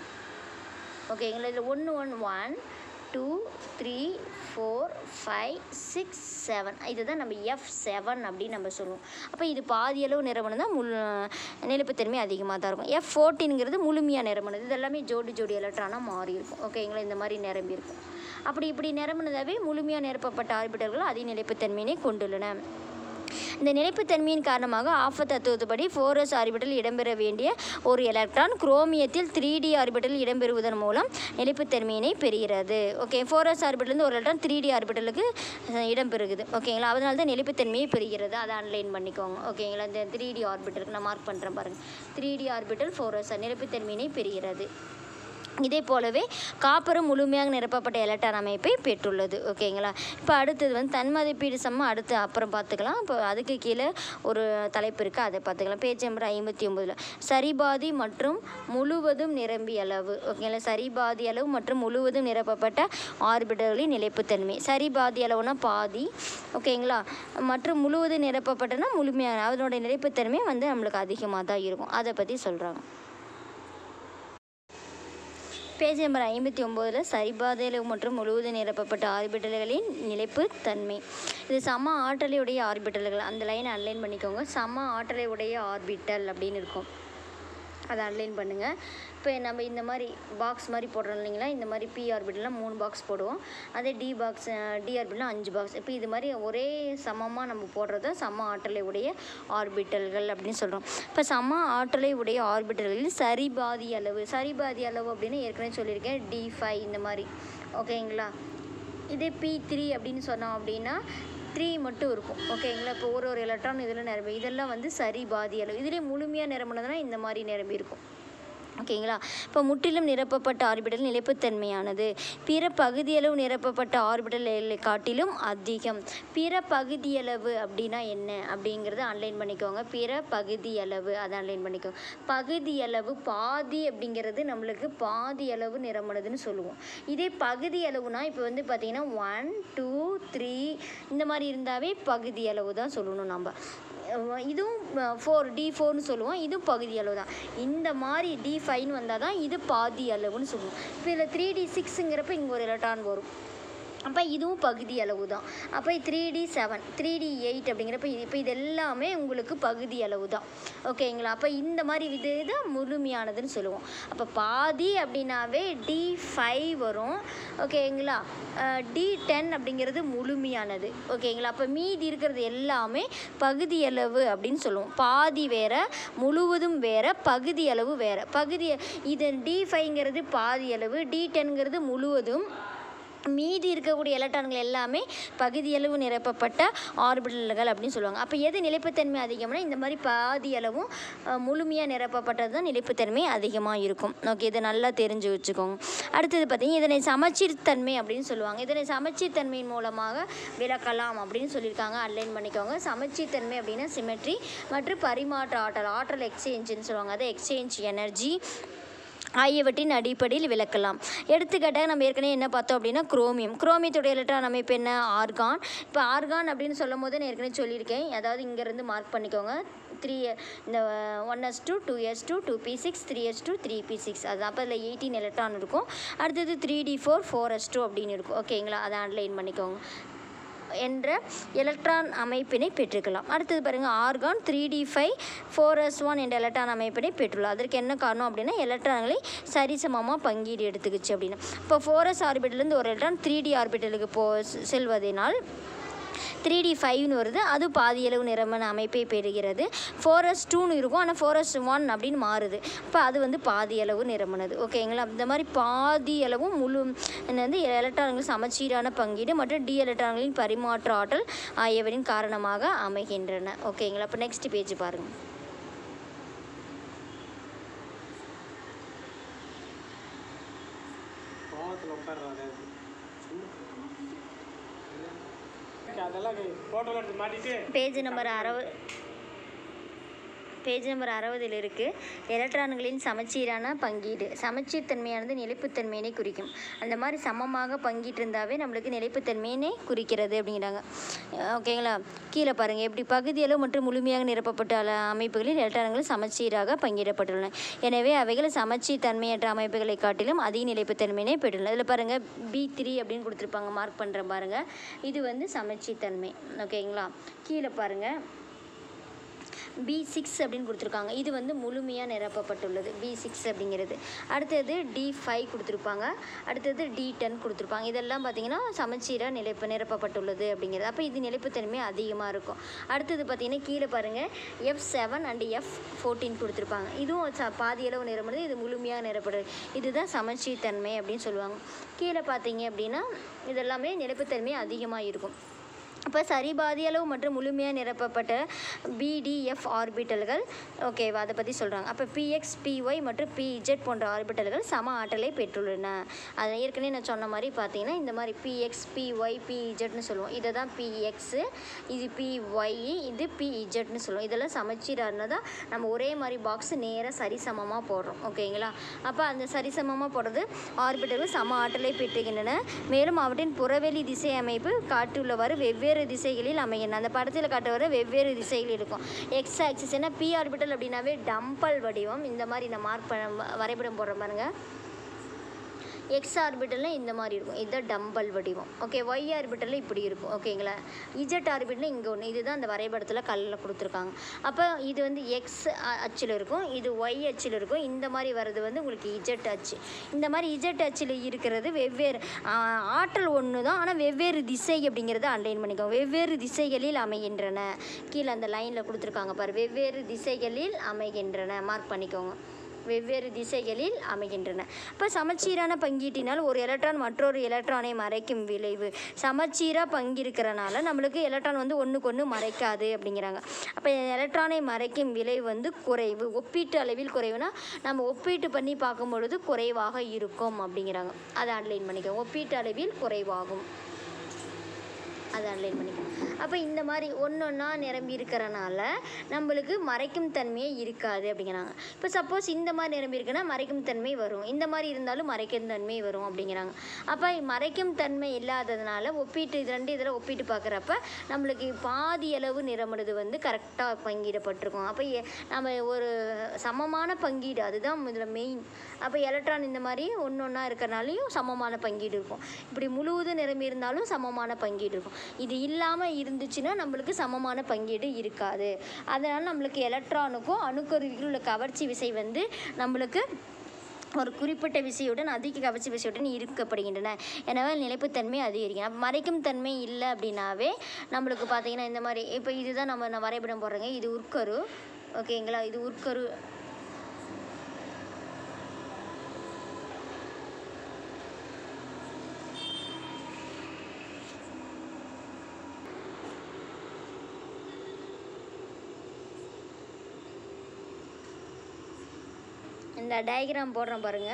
ஓகேங்களா இதில் ஒன்று one one two three four five six seven இதுதான் நம்ம எஃப் செவன் அப்படின்னு நம்ம சொல்லுவோம் அப்போ இது பாதி அளவு நிறமனது தான் முழு நிலைப்புத்தன்மை அதிகமாக தான் இருக்கும் எஃப் ஃபோர்டீனுங்கிறது முழுமையாக நிறமனது இது எல்லாமே ஜோடி ஜோடி எலக்ட்ரானாக மாறி இருக்கும் ஓகேங்களா இந்த மாதிரி நிரம்பி இருக்கும் அப்படி இப்படி நிரம்பினதாவே முழுமையாக நிரப்பப்பட்ட ஆர்பிட்டல்கள் அதிக நிலைப்புத்தன்மையினை கொண்டுள்ளன இந்த நிலைப்புத்தன்மையின் காரணமாக ஆஃப தத்துவத்துப்படி ஃபோரஸ் ஆர்பிட்டல் இடம்பெற வேண்டிய ஒரு எலக்ட்ரான் குரோமியத்தில் த்ரீ டி ஆர்பிட்டல் இடம்பெறுவதன் மூலம் நிலைப்புத்தன்மையினை பெறுகிறது ஓகே ஃபோரஸ் ஆர்பிட்டலேருந்து ஒரு எலக்ட்ரான் த்ரீ டி ஆர்பிட்டலுக்கு இடம்பெறுகுது ஓகேங்களா அதனால தான் நிலைப்புத்தன்மையை பெறுகிறது அதை அன்லைன் பண்ணிக்கோங்க ஓகேங்களா இந்த த்ரீ டி ஆர்பிட்டலுக்கு நான் மார்க் பண்ணுறேன் பாருங்கள் த்ரீ டி ஆர்பிட்டல் ஃபோரஸ் நிலைப்புத்தன்மையினை பெறுகிறது இதே போலவே காப்பரும் முழுமையாக நிரப்பப்பட்ட எலக்ட்ரான் அமைப்பை பெற்றுள்ளது ஓகேங்களா இப்போ அடுத்தது வந்து தன்மதிப்பீடு சம்ம அடுத்து அப்புறம் பார்த்துக்கலாம் இப்போ அதுக்கு கீழே ஒரு தலைப்பு இருக்குது அதை பார்த்துக்கலாம் பேஜ் நம்பர் ஐம்பத்தி ஒம்பதில் சரிபாதி மற்றும் முழுவதும் நிரம்பி அளவு ஓகேங்களா சரிபாதி அளவு மற்றும் முழுவதும் நிரப்பப்பட்ட ஆர்பிட்டல்களின் நிலைப்புத்தன்மை சரிபாதி அளவுனா பாதி ஓகேங்களா மற்றும் முழுவதும் நிரப்பப்பட்டனா முழுமையான அதனோட நிலைப்புத்தன்மை வந்து நம்மளுக்கு அதிகமாக தான் இருக்கும் அதை பற்றி சொல்கிறாங்க பேஜ் நம்பர் ஐம்பத்தி ஒம்போதில் சரிபாதையில் மற்றும் முழுவதும் நிரப்பப்பட்ட ஆர்பிட்டல்களின் நிலைப்பு தன்மை இது சம ஆற்றலை உடைய ஆர்பிட்டல்கள் அந்த லைனை அன்லைன் பண்ணிக்கோங்க சம ஆற்றலை உடைய ஆர்பிட்டல் அப்படின்னு இருக்கும் அதை அன்லைன் பண்ணுங்கள் இப்போ நம்ம இந்த மாதிரி பாக்ஸ் மாதிரி போடுறோம் இல்லைங்களா இந்த மாதிரி பி ஆர்பிட்டலாம் மூணு பாக்ஸ் போடுவோம் அதே டி பாக்ஸ் டி ஆர்பிட்டலாம் அஞ்சு பாக்ஸ் இப்போ இது மாதிரி ஒரே சமமாக நம்ம போடுறத சம ஆற்றலை உடைய ஆர்பிட்டல்கள் அப்படின்னு சொல்கிறோம் இப்போ சம ஆற்றலை உடைய ஆர்பிட்டல்களில் சரிபாதி அளவு சரிபாதி அளவு அப்படின்னு ஏற்கனவே சொல்லியிருக்கேன் டி ஃபைவ் இந்த மாதிரி ஓகேங்களா இதே பி த்ரீ அப்படின்னு சொன்னோம் அப்படின்னா த்ரீ மட்டும் இருக்கும் ஓகேங்களா இப்போ ஒரு ஒரு எலக்ட்ரான் இதில் நிரம்பி இதெல்லாம் வந்து சரி பாதி அளவு இதிலே முழுமையாக நிரம்பினதுனா இந்த மாதிரி நிரம்பி இருக்கும் ஓகேங்களா இப்போ முற்றிலும் நிரப்பப்பட்ட ஆர்பிட்டல் நிலைப்புத்தன்மையானது பிற பகுதியளவு நிரப்பப்பட்ட ஆர்பிட்டல் காட்டிலும் அதிகம் பிற பகுதியளவு அப்படின்னா என்ன அப்படிங்கிறத அன்லைன் பண்ணிக்கோங்க பிற பகுதியளவு அதை அன்லைன் பண்ணிக்கோங்க பகுதியளவு பாதி அப்படிங்கிறது நம்மளுக்கு பாதி அளவு நிரம்பினதுன்னு சொல்லுவோம் இதே பகுதி அளவுனா இப்போ வந்து பார்த்திங்கன்னா ஒன் டூ த்ரீ இந்த மாதிரி இருந்தாவே பகுதி அளவு தான் சொல்லணும் நம்ம அஹ் இதுவும் ஃபோர் டி ஃபோர்னு சொல்லுவோம் இதுவும் பகுதி அளவு தான் இந்த மாதிரி டி ஃபைவ்னு வந்தால் தான் இது பாதி அளவுன்னு சொல்லுவோம் இப்போ இதில் த்ரீ டி சிக்ஸுங்கிறப்ப இங்கே ஒரு எலக்ட்ரான் வரும் அப்போ இதுவும் பகுதி அளவு தான் அப்போ three d seven three d eight அப்படிங்கிறப்ப இது இப்போ இது எல்லாமே உங்களுக்கு பகுதி அளவு தான் ஓகேங்களா அப்போ இந்த மாதிரி இது தான் முழுமையானதுன்னு சொல்லுவோம் அப்போ பாதி அப்படின்னாவே டி ஃபைவ் வரும் ஓகேங்களா டி டென் அப்படிங்கிறது முழுமையானது ஓகேங்களா அப்போ மீதி இருக்கிறது எல்லாமே பகுதி அளவு அப்படின்னு சொல்லுவோம் பாதி வேற முழுவதும் வேற பகுதி அளவு வேற பகுதி இது டி ஃபைவ்ங்கிறது பாதி அளவு டி டென்ங்கிறது முழுவதும் மீதி இருக்கக்கூடிய எலக்ட்ரான்கள் எல்லாமே பகுதியளவு நிரப்பப்பட்ட ஆர்பிட்டல்கள் அப்படின்னு சொல்லுவாங்க அப்போ எது நிலைப்புத்தன்மை அதிகம்னா இந்த மாதிரி பாதி அளவும் அஹ், முழுமையாக நிரப்பப்பட்டது தான் நிலைப்புத்தன்மை அதிகமாக இருக்கும் ஓகே இதை நல்லா தெரிஞ்சு வச்சுக்கோங்க அடுத்தது பார்த்தீங்கன்னா இதனை சமச்சீர்த்தன்மை அப்படின்னு சொல்லுவாங்க இதனை சமச்சீர்த்தன்மையின் மூலமாக விளக்கலாம் அப்படின்னு சொல்லியிருக்காங்க அன்லைன் பண்ணிக்கோங்க சமச்சீர்த்தன்மை அப்படின்னா சிமெட்ரி மற்றும் பரிமாற்ற ஆற்றல் ஆற்றல் எக்ஸ்சேஞ்சுன்னு சொல்லுவாங்க அதை எக்ஸ்சேஞ்ச் எனர்ஜி ஆகியவற்றின் அடிப்படையில் விளக்கலாம் எடுத்துக்காட்டாக நம்ம ஏற்கனவே என்ன பார்த்தோம் அப்படின்னா குரோமியம் குரோமியத்துடைய எலக்ட்ரான் அமைப்பு என்ன ஆர்கான் இப்போ ஆர்கான் அப்படின்னு சொல்லும் போது நான் ஏற்கனவே சொல்லியிருக்கேன் அதாவது இங்கேருந்து மார்க் பண்ணிக்கோங்க த்ரீ இந்த one S two two S two two B six three S two three B six அது அப்போ அதில் எயிட்டீன் எலக்ட்ரான் இருக்கும் அடுத்தது three D four four S two அப்படின்னு இருக்கும் ஓகேங்களா அதை அன்லைன் பண்ணிக்கோங்க என்ற எலக்ட்ரான் அமைப்பினை பெற்றுக்கலாம் அடுத்தது பாருங்கள் argon three D five four S one என்ற எலக்ட்ரான் அமைப்பினை பெற்றுள்ளது அதற்கு என்ன காரணம் அப்படின்னா எலக்ட்ரான்களை சரிசமமாக பங்கீடு எடுத்துக்கிச்சு அப்படின்னா இப்போ ஃபோர் எஸ் ஆர்பிட்டலேருந்து ஒரு எலக்ட்ரான் த்ரீ டி ஆர்பிட்டலுக்கு போ செல்வதனால் த்ரீ டி ஃபைவ்னு வருது அது பாதி அளவு நிறமன அமைப்பை பெறுகிறது ஃபோர் எஸ் டூன்னு இருக்கும் ஆனால் ஃபோர் எஸ் ஒன் அப்படின்னு மாறுது இப்போ அது வந்து பாதி அளவு நிறமனது ஓகேங்களா இந்த மாதிரி பாதி அளவும் முழு என்னது எலக்ட்ரான்கள் சமச்சீரான பங்கீடு மற்றும் டி எலக்ட்ரான்களின் பரிமாற்ற ஆற்றல் ஆகியவற்றின் காரணமாக அமைகின்றன ஓகேங்களா இப்போ நெக்ஸ்ட் பேஜ் பாருங்கள் கோவத்தில் உட்கார்றாரு அதெல்லாம் ஃபோட்டோவில் எடுத்து மாட்டிட்டு பேஜ் நம்பர் அறுபது பேஜ் நம்பர் அறுபதில் இருக்குது எலக்ட்ரான்களின் சமச்சீரான பங்கீடு சமச்சீர் தன்மையானது நிலைப்புத்தன்மையினை குறிக்கும் அந்த மாதிரி சமமாக பங்கிட்டு இருந்தாவே நம்மளுக்கு நிலைப்புத்தன்மையினை குறிக்கிறது அப்படிங்கிறாங்க ஓகேங்களா கீழே பாருங்கள் எப்படி பகுதியளவு மற்றும் முழுமையாக நிரப்பப்பட்ட அல- அமைப்புகளில் எலக்ட்ரான்கள் சமச்சீராக பங்கிடப்பட்டுள்ளன எனவே அவைகள் சமச்சீர் தன்மையற்ற அமைப்புகளை காட்டிலும் அதிக நிலைப்புத்தன்மையினை பெற்றுள்ளன இதில் பாருங்கள் பி த்ரீ அப்படின்னு கொடுத்துருப்பாங்க மார்க் பண்ணுறேன் பாருங்கள் இது வந்து சமச்சீர் தன்மை ஓகேங்களா கீழே பாருங்கள் பி சிக்ஸ் அப்படின்னு கொடுத்துருக்காங்க இது வந்து முழுமையாக நிரப்பப்பட்டுள்ளது பி சிக்ஸ் அப்படிங்கிறது அடுத்தது டி ஃபைவ் கொடுத்துருப்பாங்க அடுத்தது டி டென் கொடுத்துருப்பாங்க இதெல்லாம் பார்த்தீங்கன்னா சமச்சீராக நிலைப்பு நிரப்பப்பட்டுள்ளது அப்படிங்கிறது அப்போ இது நிலைப்புத்தன்மை அதிகமாக இருக்கும் அடுத்தது பார்த்தீங்கன்னா கீழே பாருங்கள் f seven and f fourteen கொடுத்துருப்பாங்க இதுவும் ச பாதி அளவு நிரம்புறது இது முழுமையாக நிரப்படுது இதுதான் சமச்சீர் தன்மை அப்படின்னு சொல்லுவாங்க கீழே பார்த்தீங்க அப்படின்னா இதெல்லாமே நிலைப்புத்தன்மை அதிகமாக இருக்கும் அப்போ சரிபாதி அளவு மற்றும் முழுமையாக நிரப்பப்பட்ட பிடிஎஃப் ஆர்பிட்டல்கள் ஓகேவா அதை பற்றி சொல்கிறாங்க அப்போ பிஎக்ஸ் பிஒய் மற்றும் பிஇஜெட் போன்ற ஆர்பிட்டல்கள் சம ஆற்றலை பெற்றுள்ளன அதை ஏற்கனவே நான் சொன்ன மாதிரி பார்த்தீங்கன்னா இந்த மாதிரி பிஎக்ஸ் பிஒய் பிஇஜெட்னு சொல்லுவோம் இதை தான் பிஎக்ஸு இது பிஒய் இது பிஇஜெட்னு சொல்லுவோம் இதெல்லாம் சமச்சீராக இருந்தால் தான் நம்ம ஒரே மாதிரி பாக்ஸ் நேராக சரிசமமாக போடுறோம் ஓகேங்களா அப்போ அந்த சரிசமமாக போடுறது ஆர்பிட்டல்கள் சம ஆற்றலை பெற்றுகின்றன மேலும் அவற்றின் புறவெளி திசை அமைப்பு காட்டுள்ளவாறு வெவ்வேறு திசைகளில் அமைகின்றன அந்த படத்தில் காட்டுவார் வெவ்வேறு திசைகள் இருக்கும் எக்ஸ் ஆக்சிஸ் ஏன்னா பி ஆர்பிட்டல் அப்படின்னாவே டம்பல் வடிவம் இந்த மாதிரி நான் மார்க் பண்ண வரைபடம் போடுற பாருங்க எக்ஸ் ஆர்பிட்டலில் இந்த மாதிரி இருக்கும் இதுதான் டம்பல் வடிவம் ஓகே ஒய் ஆர்பிட்டலில் இப்படி இருக்கும் ஓகேங்களா இஜெட் ஆர்பிட்டலில் இங்கே ஒன்று இதுதான் அந்த வரைபடத்தில் கல்லில் கொடுத்துருக்காங்க அப்போ இது வந்து எக்ஸ் அச்சில் இருக்கும் இது ஒய் அச்சில் இருக்கும் இந்த மாதிரி வர்றது வந்து உங்களுக்கு இஜெட் அச்சு இந்த மாதிரி இஜெட் அச்சில் இருக்கிறது வெவ்வேறு ஆ, ஆற்றல் ஒன்று தான் ஆனால் வெவ்வேறு திசை அப்படிங்கிறத அண்டர்லைன் பண்ணிக்கோங்க வெவ்வேறு திசைகளில் அமைகின்றன கீழே அந்த லைனில் கொடுத்துருக்காங்க பாரு வெவ்வேறு திசைகளில் அமைகின்றன மார்க் பண்ணிக்கோங்க வெவ்வேறு திசைகளில் அமைகின்றன இப்போ சமச்சீரான பங்கீட்டினால் ஒரு எலக்ட்ரான் மற்றொரு எலக்ட்ரானை மறைக்கும் விளைவு சமச்சீராக பங்கிருக்கிறனால நம்மளுக்கு எலக்ட்ரான் வந்து ஒன்றுக்கு ஒன்று மறைக்காது அப்படிங்கிறாங்க அப்போ எலக்ட்ரானை மறைக்கும் விளைவு வந்து குறைவு ஒப்பீட்டு அளவில் குறைவுனா நம்ம ஒப்பீட்டு பண்ணி பார்க்கும் பொழுது குறைவாக இருக்கும் அப்படிங்கிறாங்க அதை அன்லைன் பண்ணிக்கோங்க ஒப்பீட்டு அளவில் குறைவாகும் அதை அன்லைன் பண்ணிக்கணும் அப்போ இந்த மாதிரி ஒன்று ஒன்றா நிரம்பி இருக்கிறனால நம்மளுக்கு மறைக்கும் தன்மையே இருக்காது அப்படிங்கிறாங்க இப்போ சப்போஸ் இந்த மாதிரி நிரம்பி இருக்குன்னா மறைக்கும் தன்மை வரும் இந்த மாதிரி இருந்தாலும் மறைக்கும் தன்மை வரும் அப்படிங்கிறாங்க அப்போ மறைக்கும் தன்மை இல்லாததுனால ஒப்பீட்டு இது ரெண்டு இதில் ஒப்பிட்டு பார்க்குறப்ப நம்மளுக்கு பாதி அளவு நிறமிடுது வந்து கரெக்டாக பங்கிடப்பட்டிருக்கும் அப்போ எ- நம்ம ஒரு சமமான பங்கீடு அதுதான் இதில் மெயின் அப்போ எலக்ட்ரான் இந்த மாதிரி ஒன்று ஒன்றா இருக்கிறனாலையும் சமமான பங்கீடு இருக்கும் இப்படி முழுவதும் நிரம்பி இருந்தாலும் சமமான பங்கீடு இருக்கும் இது இல்லாமல் இருந்துச்சுன்னா நம்மளுக்கு சமமான பங்கீடு இருக்காது அதனால் நம்மளுக்கு எலக்ட்ரானுக்கும் அணுக்கருவிக்கும் உள்ள கவர்ச்சி விசை வந்து நம்மளுக்கு ஒரு குறிப்பிட்ட விசையுடன் அதிக கவர்ச்சி விசையுடன் இருக்கப்படுகின்றன எனவே நிலைப்புத்தன்மை அதிகரிக்கும் அப்ப மறைக்கும் தன்மை இல்லை அப்படின்னாவே நம்மளுக்கு பார்த்தீங்கன்னா இந்த மாதிரி இப்போ இதுதான் நம்ம நான் வரைபடம் போடுறேங்க இது உட்கரு ஓகேங்களா இது உட்கரு இந்த டயக்ராம் போடுறேன் பாருங்க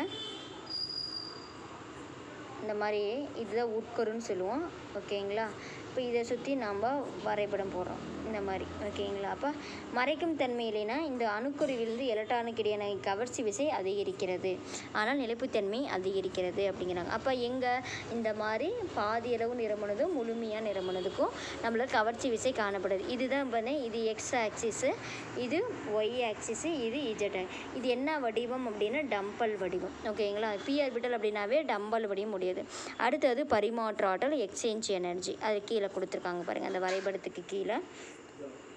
இந்த மாதிரி இதுதான் உட்கருன்னு சொல்லுவோம் ஓகேங்களா இப்போ இதை சுற்றி நாம் வரைபடம் போடுறோம் இந்த மாதிரி ஓகேங்களா அப்போ மறைக்கும் தன்மை இல்லைன்னா இந்த அணுக்கருவிலிருந்து எலக்ட்ரானுக்கு இடையான கவர்ச்சி விசை அதிகரிக்கிறது ஆனால் நிலைப்புத்தன்மை அதிகரிக்கிறது அப்படிங்கிறாங்க அப்போ எங்கே இந்த மாதிரி பாதி அளவு நிறமுனதும் முழுமையாக நிறமுனதுக்கும் நம்மளுக்கு கவர்ச்சி விசை காணப்படுது இதுதான் பண்ண இது எக்ஸ் ஆக்சிஸு இது ஒய் ஆக்சிஸு இது இஜெட் இது என்ன வடிவம் அப்படின்னா டம்பல் வடிவம் ஓகேங்களா பி ஆர்பிட்டல் அப்படின்னாவே டம்பல் வடிவம் முடியாது அடுத்தது பரிமாற்ற ஆற்றல் எக்ஸ்சேஞ்ச் எனர்ஜி அது கீழே கொடுத்துருக்காங்க பாருங்கள் அந்த வரைபடத்துக்கு கீழே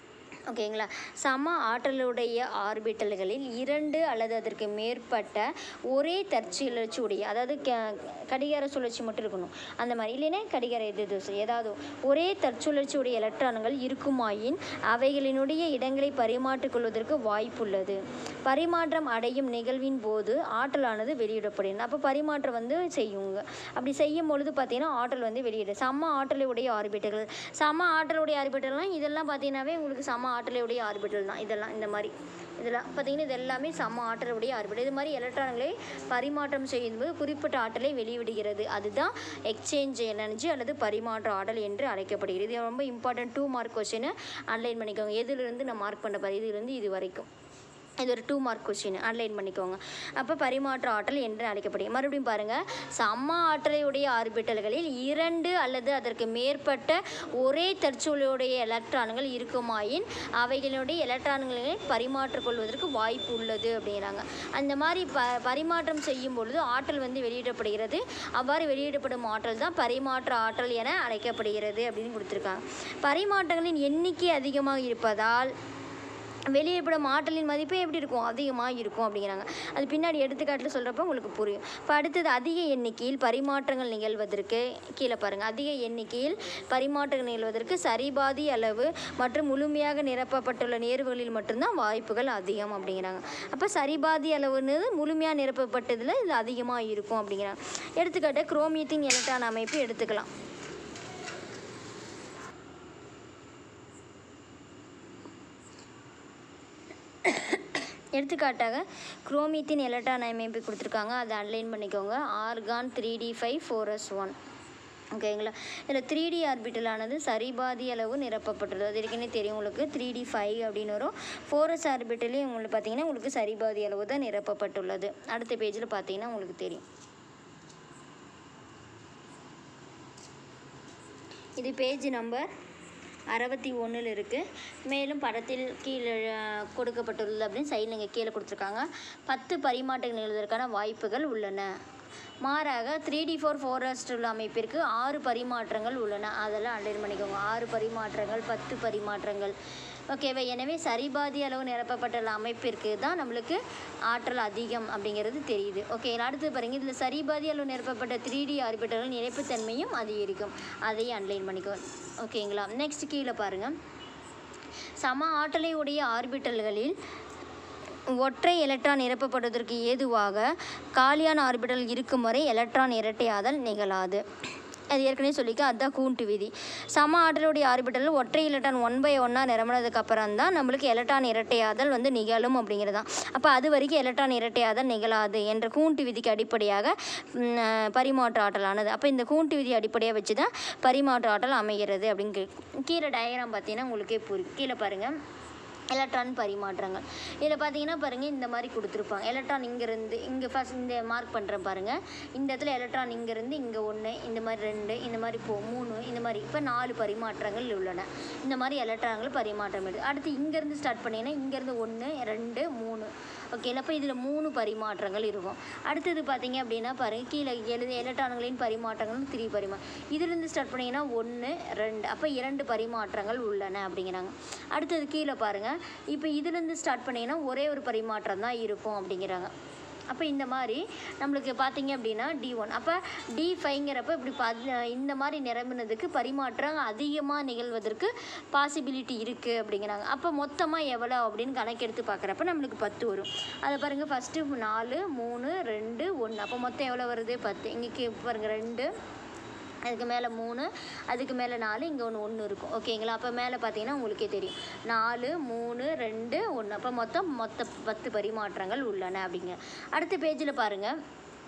ஓகேங்களா சம ஆற்றலுடைய ஆர்பிட்டல்களில் இரண்டு அல்லது அதற்கு மேற்பட்ட ஒரே தற்சுழற்சி உடைய அதாவது க- கடிகார சுழற்சி மட்டும் இருக்கணும் அந்த மாதிரி இல்லைன்னா கடிகார எதிர் ஏதாவது ஒரே தற்சுழற்சி உடைய எலக்ட்ரான்கள் இருக்குமாயின் அவைகளினுடைய இடங்களை பரிமாற்றிக் கொள்வதற்கு வாய்ப்புள்ளது பரிமாற்றம் அடையும் நிகழ்வின் போது ஆற்றலானது வெளியிடப்படுகிறது அப்போ பரிமாற்றம் வந்து செய்யுங்க அப்படி செய்யும் பொழுது பார்த்தீங்கன்னா ஆற்றல் வந்து வெளியிடும் சம ஆற்றலுடைய ஆர்பிட்டல்கள் சம ஆற்றலுடைய ஆர்பிட்டல்னால் இதெல்லாம் பார்த்தீங்கன்னாவே உங்களுக்கு சம ஆற்றலுடைய ஆர்பிட்டல் தான் இதெல்லாம் இந்த மாதிரி இதெல்லாம் பார்த்தீங்கன்னா இது எல்லாமே சம ஆற்றலுடைய ஆர்பிட்டல் இது மாதிரி எலக்ட்ரான்களை பரிமாற்றம் செய்யும்போது குறிப்பிட்ட ஆற்றலை வெளிவிடுகிறது அதுதான் எக்ஸ்சேஞ்ச் எனர்ஜி அல்லது பரிமாற்ற ஆற்றல் என்று அழைக்கப்படுகிறது இது ரொம்ப important two mark question underline பண்ணிக்கோங்க எதுலேருந்து நான் மார்க் பண்ண பாரு இதுலேருந்து இது வரைக்கும் இது ஒரு டூ மார்க் கொஸ்டின் அன்லைன் பண்ணிக்கோங்க அப்போ பரிமாற்ற ஆற்றல் என்று அழைக்கப்படுகிறது மறுபடியும் பாருங்கள் சம ஆற்றலையுடைய ஆர்பிட்டல்களில் இரண்டு அல்லது அதற்கு மேற்பட்ட ஒரே தற்சூழலுடைய எலக்ட்ரான்கள் இருக்குமாயின் அவைகளுடைய எலக்ட்ரான்களை பரிமாற்றிக் கொள்வதற்கு வாய்ப்பு உள்ளது அப்படிங்கிறாங்க அந்த மாதிரி ப பரிமாற்றம் செய்யும் பொழுது ஆற்றல் வந்து வெளியிடப்படுகிறது அவ்வாறு வெளியிடப்படும் ஆற்றல் தான் பரிமாற்ற ஆற்றல் என அழைக்கப்படுகிறது அப்படின்னு கொடுத்துருக்காங்க பரிமாற்றங்களின் எண்ணிக்கை அதிகமாக இருப்பதால் வெளியிடப்படும் ஆற்றலின் மதிப்பு எப்படி இருக்கும் அதிகமாக இருக்கும் அப்படிங்கிறாங்க அது பின்னாடி எடுத்துக்காட்டில் சொல்கிறப்ப உங்களுக்கு புரியும் இப்போ அடுத்தது அதிக எண்ணிக்கையில் பரிமாற்றங்கள் நிகழ்வதற்கு கீழே பாருங்கள் அதிக எண்ணிக்கையில் பரிமாற்றங்கள் நிகழ்வதற்கு சரிபாதி அளவு மற்றும் முழுமையாக நிரப்பப்பட்டுள்ள நேர்வுகளில் மட்டும்தான் வாய்ப்புகள் அதிகம் அப்படிங்கிறாங்க அப்போ சரிபாதி அளவுன்னு முழுமையாக நிரப்பப்பட்டதில் இது அதிகமாக இருக்கும் அப்படிங்கிறாங்க எடுத்துக்காட்டு குரோமியத்தின் எலக்ட்ரான் அமைப்பு எடுத்துக்கலாம் எடுத்துக்காட்டாக குரோமியத்தின் எலக்ட்ரான் அமைப்பு கொடுத்துருக்காங்க அதை அன்லைன் பண்ணிக்கோங்க argon three D five four S one ஓகேங்களா இதில் த்ரீ டி ஆர்பிட்டலானது சரிபாதி அளவு நிரப்பப்பட்டுள்ளது அது ஏற்கனவே தெரியும் உங்களுக்கு த்ரீ டி ஃபைவ் அப்படின்னு வரும் ஃபோரஸ் ஆர்பிட்டலையும் உங்களுக்கு பார்த்தீங்கன்னா உங்களுக்கு சரிபாதி அளவு தான் நிரப்பப்பட்டுள்ளது அடுத்த பேஜில் பார்த்தீங்கன்னா உங்களுக்கு தெரியும் இது பேஜ் நம்பர் அறுபத்தி ஒன்றில் இருக்குது மேலும் படத்தில் கீழே அஹ், கொடுக்கப்பட்டுள்ளது அப்படின்னு சைடில் இங்கே கீழே கொடுத்துருக்காங்க பத்து பரிமாற்றங்கள் நிகழ்வதற்கான வாய்ப்புகள் உள்ளன மாறாக த்ரீ டி ஃபோர் ஃபோரஸ்ட் அமைப்பிற்கு ஆறு பரிமாற்றங்கள் உள்ளன அதெல்லாம் அண்டர் பண்ணிக்கோங்க ஆறு பரிமாற்றங்கள் பத்து பரிமாற்றங்கள் ஓகேவா எனவே சரிபாதி அளவு நிரப்பப்பட்டுள்ள அமைப்பிற்கு தான் நம்மளுக்கு ஆற்றல் அதிகம் அப்படிங்கிறது தெரியுது ஓகே அடுத்து பாருங்க இதில் சரிபாதி அளவு நிரப்பப்பட்ட த்ரீ டி ஆர்பிட்டல்கள் நிலைப்புத்தன்மையும் அதிகரிக்கும் அதையும் அன்லைன் பண்ணிக்கோ ஓகேங்களா நெக்ஸ்ட் கீழே பாருங்கள் சம ஆற்றலை உடைய ஆர்பிட்டல்களில் ஒற்றை எலக்ட்ரான் நிரப்பப்படுவதற்கு ஏதுவாக காலியான ஆர்பிட்டல் இருக்கும் வரை எலக்ட்ரான் இரட்டையாதல் நிகழாது அது ஏற்கனவே சொல்லிக்க அதுதான் கூட்டு விதி சம ஆற்றலுடைய ஆர்பிட்டல் ஒற்றை எலக்ட்ரான் ஒன் பை ஒன்னாக நிரம்பினதுக்கு அப்புறம் தான் நம்மளுக்கு எலக்ட்ரான் இரட்டையாதல் வந்து நிகழும் அப்படிங்கிறது தான் அப்போ அது வரைக்கும் எலக்ட்ரான் இரட்டையாதல் நிகழாது என்ற கூட்டு விதிக்கு அடிப்படையாக ம், அஹ், பரிமாற்ற ஆற்றலானது அப்போ இந்த கூட்டு விதி அடிப்படையாக வச்சு தான் பரிமாற்ற ஆற்றல் அமைகிறது அப்படின்னு கீ- கீழே டயக்ராம் பார்த்தீங்கன்னா உங்களுக்கே புரியும் கீழே பாருங்கள் எலக்ட்ரான் பரிமாற்றங்கள் இதில் பார்த்தீங்கன்னா பாருங்கள் இந்த மாதிரி கொடுத்துருப்பாங்க எலக்ட்ரான் இங்கேருந்து இங்கே ஃபஸ்ட் இந்த மார்க் பண்ணுறேன் பாருங்கள் இந்த இடத்துல எலக்ட்ரான் இங்கேருந்து இங்கே ஒன்று இந்த மாதிரி ரெண்டு இந்த மாதிரி போ மூணு இந்த மாதிரி இப்போ நாலு பரிமாற்றங்கள் உள்ளன இந்த மாதிரி எலக்ட்ரான்கள் பரிமாற்றம் எடுது அடுத்து இங்கேருந்து ஸ்டார்ட் பண்ணிங்கன்னா இங்கேருந்து ஒன்று ரெண்டு மூணு ஓகே அப்போ இதில் மூணு பரிமாற்றங்கள் இருக்கும் அடுத்தது பார்த்தீங்க அப்படின்னா பாருங்கள் கீழே எழுத எலக்ட்ரான்களின் பரிமாற்றங்கள் த்ரீ பரிமா இதிலிருந்து ஸ்டார்ட் பண்ணிங்கன்னா ஒன்று ரெண்டு அப்போ இரண்டு பரிமாற்றங்கள் உள்ளன அப்படிங்கிறாங்க அடுத்தது கீழே பாருங்கள் இப்போ இதுலேருந்து ஸ்டார்ட் பண்ணிங்கன்னா ஒரே ஒரு பரிமாற்றம் தான் இருக்கும் அப்படிங்கிறாங்க அப்போ இந்த மாதிரி நம்மளுக்கு பார்த்தீங்க அப்படின்னா டி ஒன் அப்போ டி ஃபைங்கிறப்ப இப்படி பா இந்த மாதிரி நிரம்பினதுக்கு பரிமாற்றம் அதிகமாக நிகழ்வதற்கு பாசிபிலிட்டி இருக்குது அப்படிங்கிறாங்க அப்போ மொத்தமாக எவ்வளோ அப்படின்னு கணக்கெடுத்து பார்க்குறப்ப நம்மளுக்கு பத்து வரும் அதை பாருங்கள் ஃபஸ்ட்டு நாலு மூணு ரெண்டு ஒன்று அப்போ மொத்தம் எவ்வளோ வருது பத்து இங்கே பாருங்கள் ரெண்டு அதுக்கு மேலே மூணு அதுக்கு மேலே நாலு இங்கே ஒன்று ஒன்று இருக்கும் ஓகேங்களா அப்போ மேலே பார்த்தீங்கன்னா உங்களுக்கே தெரியும் நாலு மூணு ரெண்டு ஒன்று அப்போ மொத்தம் மொத்த பத்து பரிமாற்றங்கள் உள்ளன அப்படிங்க அடுத்த பேஜில் பாருங்கள்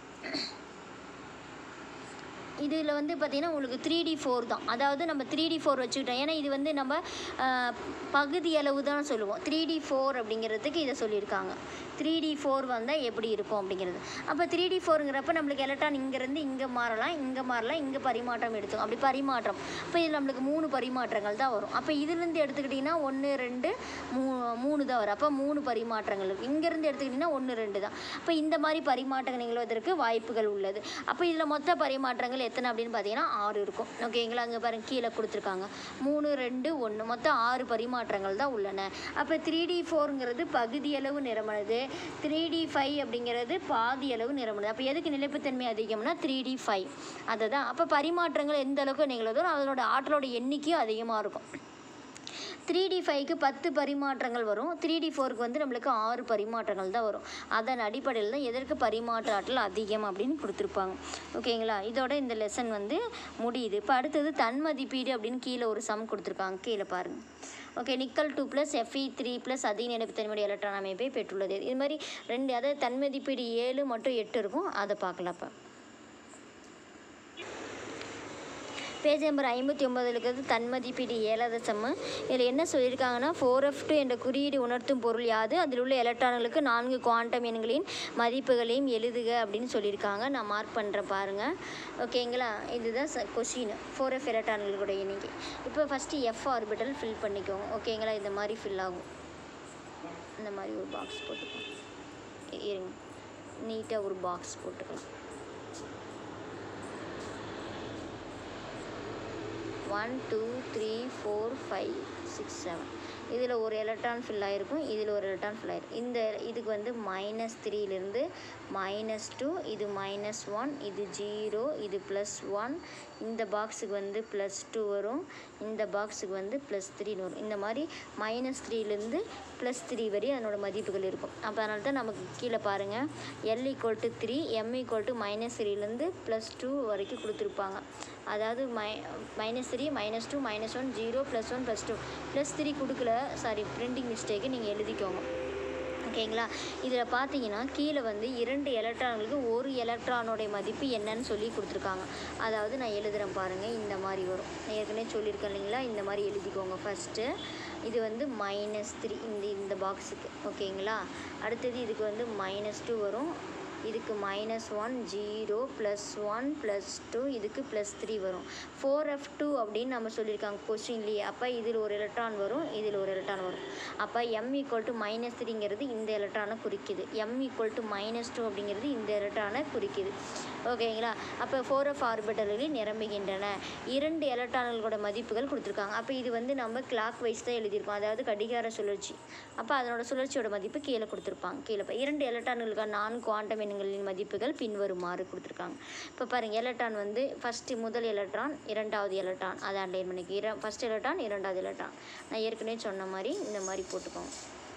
இதில் வந்து பார்த்திங்கன்னா உங்களுக்கு த்ரீ டி ஃபோர் தான் அதாவது நம்ம த்ரீ டி ஃபோர் வச்சுக்கிட்டோம் ஏன்னா இது வந்து நம்ம ஆஹ், பகுதி அளவு தான் சொல்லுவோம் த்ரீ டி ஃபோர் அப்படிங்கிறதுக்கு இதை சொல்லியிருக்காங்க த்ரீ டி ஃபோர் வந்தால் எப்படி இருக்கும் அப்படிங்கிறது அப்போ த்ரீ டி ஃபோருங்கிறப்ப நம்மளுக்கு எலக்ட்ரான் இங்கேருந்து இங்கே மாறலாம் இங்கே மாறலாம் இங்கே பரிமாற்றம் எடுத்துக்கும் அப்படி பரிமாற்றம் அப்போ இதில் நம்மளுக்கு மூணு பரிமாற்றங்கள் தான் வரும் அப்போ இதுலேருந்து எடுத்துக்கிட்டிங்கன்னா ஒன்று ரெண்டு மூ மூணு தான் வரும் அப்போ மூணு பரிமாற்றங்கள் இருக்குது இங்கேருந்து எடுத்துக்கிட்டிங்கன்னா ஒன்று ரெண்டு தான் அப்போ இந்த மாதிரி பரிமாற்றங்கள் நிகழ்வதற்கு வாய்ப்புகள் உள்ளது அப்போ இதில் மொத்த பரிமாற்றங்கள் எத்தனை அப்படின்னு பார்த்தீங்கன்னா ஆறு இருக்கும் ஓகேங்களா அங்கே பாருங்க கீழே கொடுத்துருக்காங்க மூணு ரெண்டு ஒன்று மொத்தம் ஆறு பரிமாற்றங்கள் தான் உள்ளன அப்போ த்ரீ டி ஃபோருங்கிறது பகுதியளவு நிறமானது த்ரீ டி ஃபைவ் அப்படிங்கிறது பாதி அளவு நிறமானது அப்போ எதுக்கு நிலைப்புத்தன்மை அதிகம்னா த்ரீ டி ஃபைவ் அதை தான் அப்போ பரிமாற்றங்கள் எந்த அளவுக்கு நிகழுதோ அதனோட ஆற்றலோட எண்ணிக்கையும் அதிகமாக இருக்கும் த்ரீ டி ஃபைவ்க்கு பத்து பரிமாற்றங்கள் வரும் த்ரீ டி ஃபோருக்கு வந்து நம்மளுக்கு ஆறு பரிமாற்றங்கள் தான் வரும் அதன் அடிப்படையில் தான் எதற்கு பரிமாற்ற ஆற்றல் அதிகம் அப்படின்னு கொடுத்துருப்பாங்க ஓகேங்களா இதோட இந்த லெசன் வந்து முடியுது இப்போ அடுத்தது தன்மதிப்பீடு அப்படின்னு கீழே ஒரு சம் கொடுத்துருக்காங்க கீழே பாருங்கள் okay nickel two plus F E three plus அதிக நிலைப்புத்தன்மையுடைய எலக்ட்ரான் அமைப்பை பெற்றுள்ளது இது மாதிரி ரெண்டு அதாவது தன்மதிப்பீடு ஏழு மற்றும் எட்டு இருக்கும் அதை பார்க்கலாம் இப்போ பேஜ் நம்பர் ஐம்பத்தி ஒம்பதில் இருக்கிறது தன்மதிப்பீடு ஏழாவது சம்மு இதில் என்ன சொல்லியிருக்காங்கன்னா ஃபோர் எஃப் டூ என்ற குறியீடு உணர்த்தும் பொருள் யாது அதில் உள்ள எலக்ட்ரான்களுக்கு நான்கு குவாண்டம் எண்களின் மதிப்புகளையும் எழுதுக அப்படின்னு சொல்லியிருக்காங்க நான் மார்க் பண்ணுறேன் பாருங்கள் ஓகேங்களா இதுதான் கொஷின் ஃபோர் எஃப் எலக்ட்ரான்களோட எண்ணிக்கை இப்போ ஃபஸ்ட்டு எஃப் ஆர்பிட்டல் ஃபில் பண்ணிக்கோங்க ஓகேங்களா இந்த மாதிரி ஃபில் ஆகும் இந்த மாதிரி ஒரு பாக்ஸ் போட்டுக்கோங்க இ- இருங்க நீட்டாக ஒரு பாக்ஸ் போட்டுக்கலாம் one two three four five six seven இதில் ஒரு எலக்ட்ரான் ஃபில் ஆகிருக்கும் இதில் ஒரு எலக்ட்ரான் ஃபில் ஆகிருக்கும் இந்த இதுக்கு வந்து மைனஸ் த்ரீலேருந்து மைனஸ் டூ இது மைனஸ் ஒன் இது ஜீரோ இது ப்ளஸ் ஒன் இந்த பாக்ஸுக்கு வந்து ப்ளஸ் டூ வரும் இந்த பாக்ஸுக்கு வந்து ப்ளஸ் த்ரீன்னு வரும் இந்த மாதிரி மைனஸ் த்ரீலேருந்து ப்ளஸ் த்ரீ வரை அதனோட மதிப்புகள் இருக்கும் அப்போ அதனால தான் நமக்கு கீழே பாருங்கள் l equal to three m equal to minus த்ரீலேருந்து ப்ளஸ் டூ வரைக்கும் கொடுத்துருப்பாங்க அதாவது மை minus three minus two minus one zero plus one plus two plus three கொடுக்கல சாரி பிரிண்டிங் மிஸ்டேக்கு நீங்கள் எழுதிக்கோங்க ஓகேங்களா இதில் பார்த்தீங்கன்னா கீழே வந்து இரண்டு எலக்ட்ரான்களுக்கு ஒரு எலக்ட்ரானோடைய மதிப்பு என்னன்னு சொல்லி கொடுத்துருக்காங்க அதாவது நான் எழுதுகிறேன் பாருங்கள் இந்த மாதிரி வரும் நான் ஏற்கனவே சொல்லியிருக்கேன் இல்லைங்களா இந்த மாதிரி எழுதிக்கோங்க ஃபஸ்ட்டு இது வந்து மைனஸ் த்ரீ இந்த இந்த பாக்ஸுக்கு ஓகேங்களா அடுத்தது இதுக்கு வந்து மைனஸ் டூ வரும் இதுக்கு minus one zero plus one plus two இதுக்கு ப்ளஸ் த்ரீ வரும் ஃபோர் எஃப் டூ அப்படின்னு நம்ம சொல்லியிருக்காங்க கொஸ்டின்லேயே அப்போ இதில் ஒரு எலக்ட்ரான் வரும் இதில் ஒரு எலக்ட்ரான் வரும் அப்போ எம் ஈக்குவல் டு மைனஸ் த்ரீங்கிறது இந்த எலக்ட்ரானை குறிக்குது m equal to minus two அப்படிங்கிறது இந்த எலக்ட்ரானை குறிக்குது ஓகேங்களா அப்போ ஃபோர் எஃப் ஆர்பிட்டல்களில் நிரம்புகின்றன இரண்டு எலக்ட்ரான்களோட மதிப்புகள் கொடுத்துருக்காங்க அப்போ இது வந்து நம்ம கிளாக் வைஸ் தான் எழுதியிருக்கோம் அதாவது கடிகார சுழற்சி அப்போ அதனோட சுழற்சியோட மதிப்பு கீழே கொடுத்துருப்பாங்க கீழே பா- இரண்டு எலக்ட்ரான்களுக்கான நான்கு குவாண்டம் எண்களின் மதிப்புகள் பின்வருமாறு கொடுத்துருக்காங்க இப்போ பாருங்கள் எலக்ட்ரான் வந்து ஃபஸ்ட்டு முதல் எலக்ட்ரான் இரண்டாவது எலக்ட்ரான் அதை அண்டைன் பண்ணிக்க இர ஃபஸ்ட் எலக்ட்ரான் இரண்டாவது எலக்ட்ரான் நான் ஏற்கனவே சொன்ன மாதிரி இந்த மாதிரி போட்டுக்கோங்க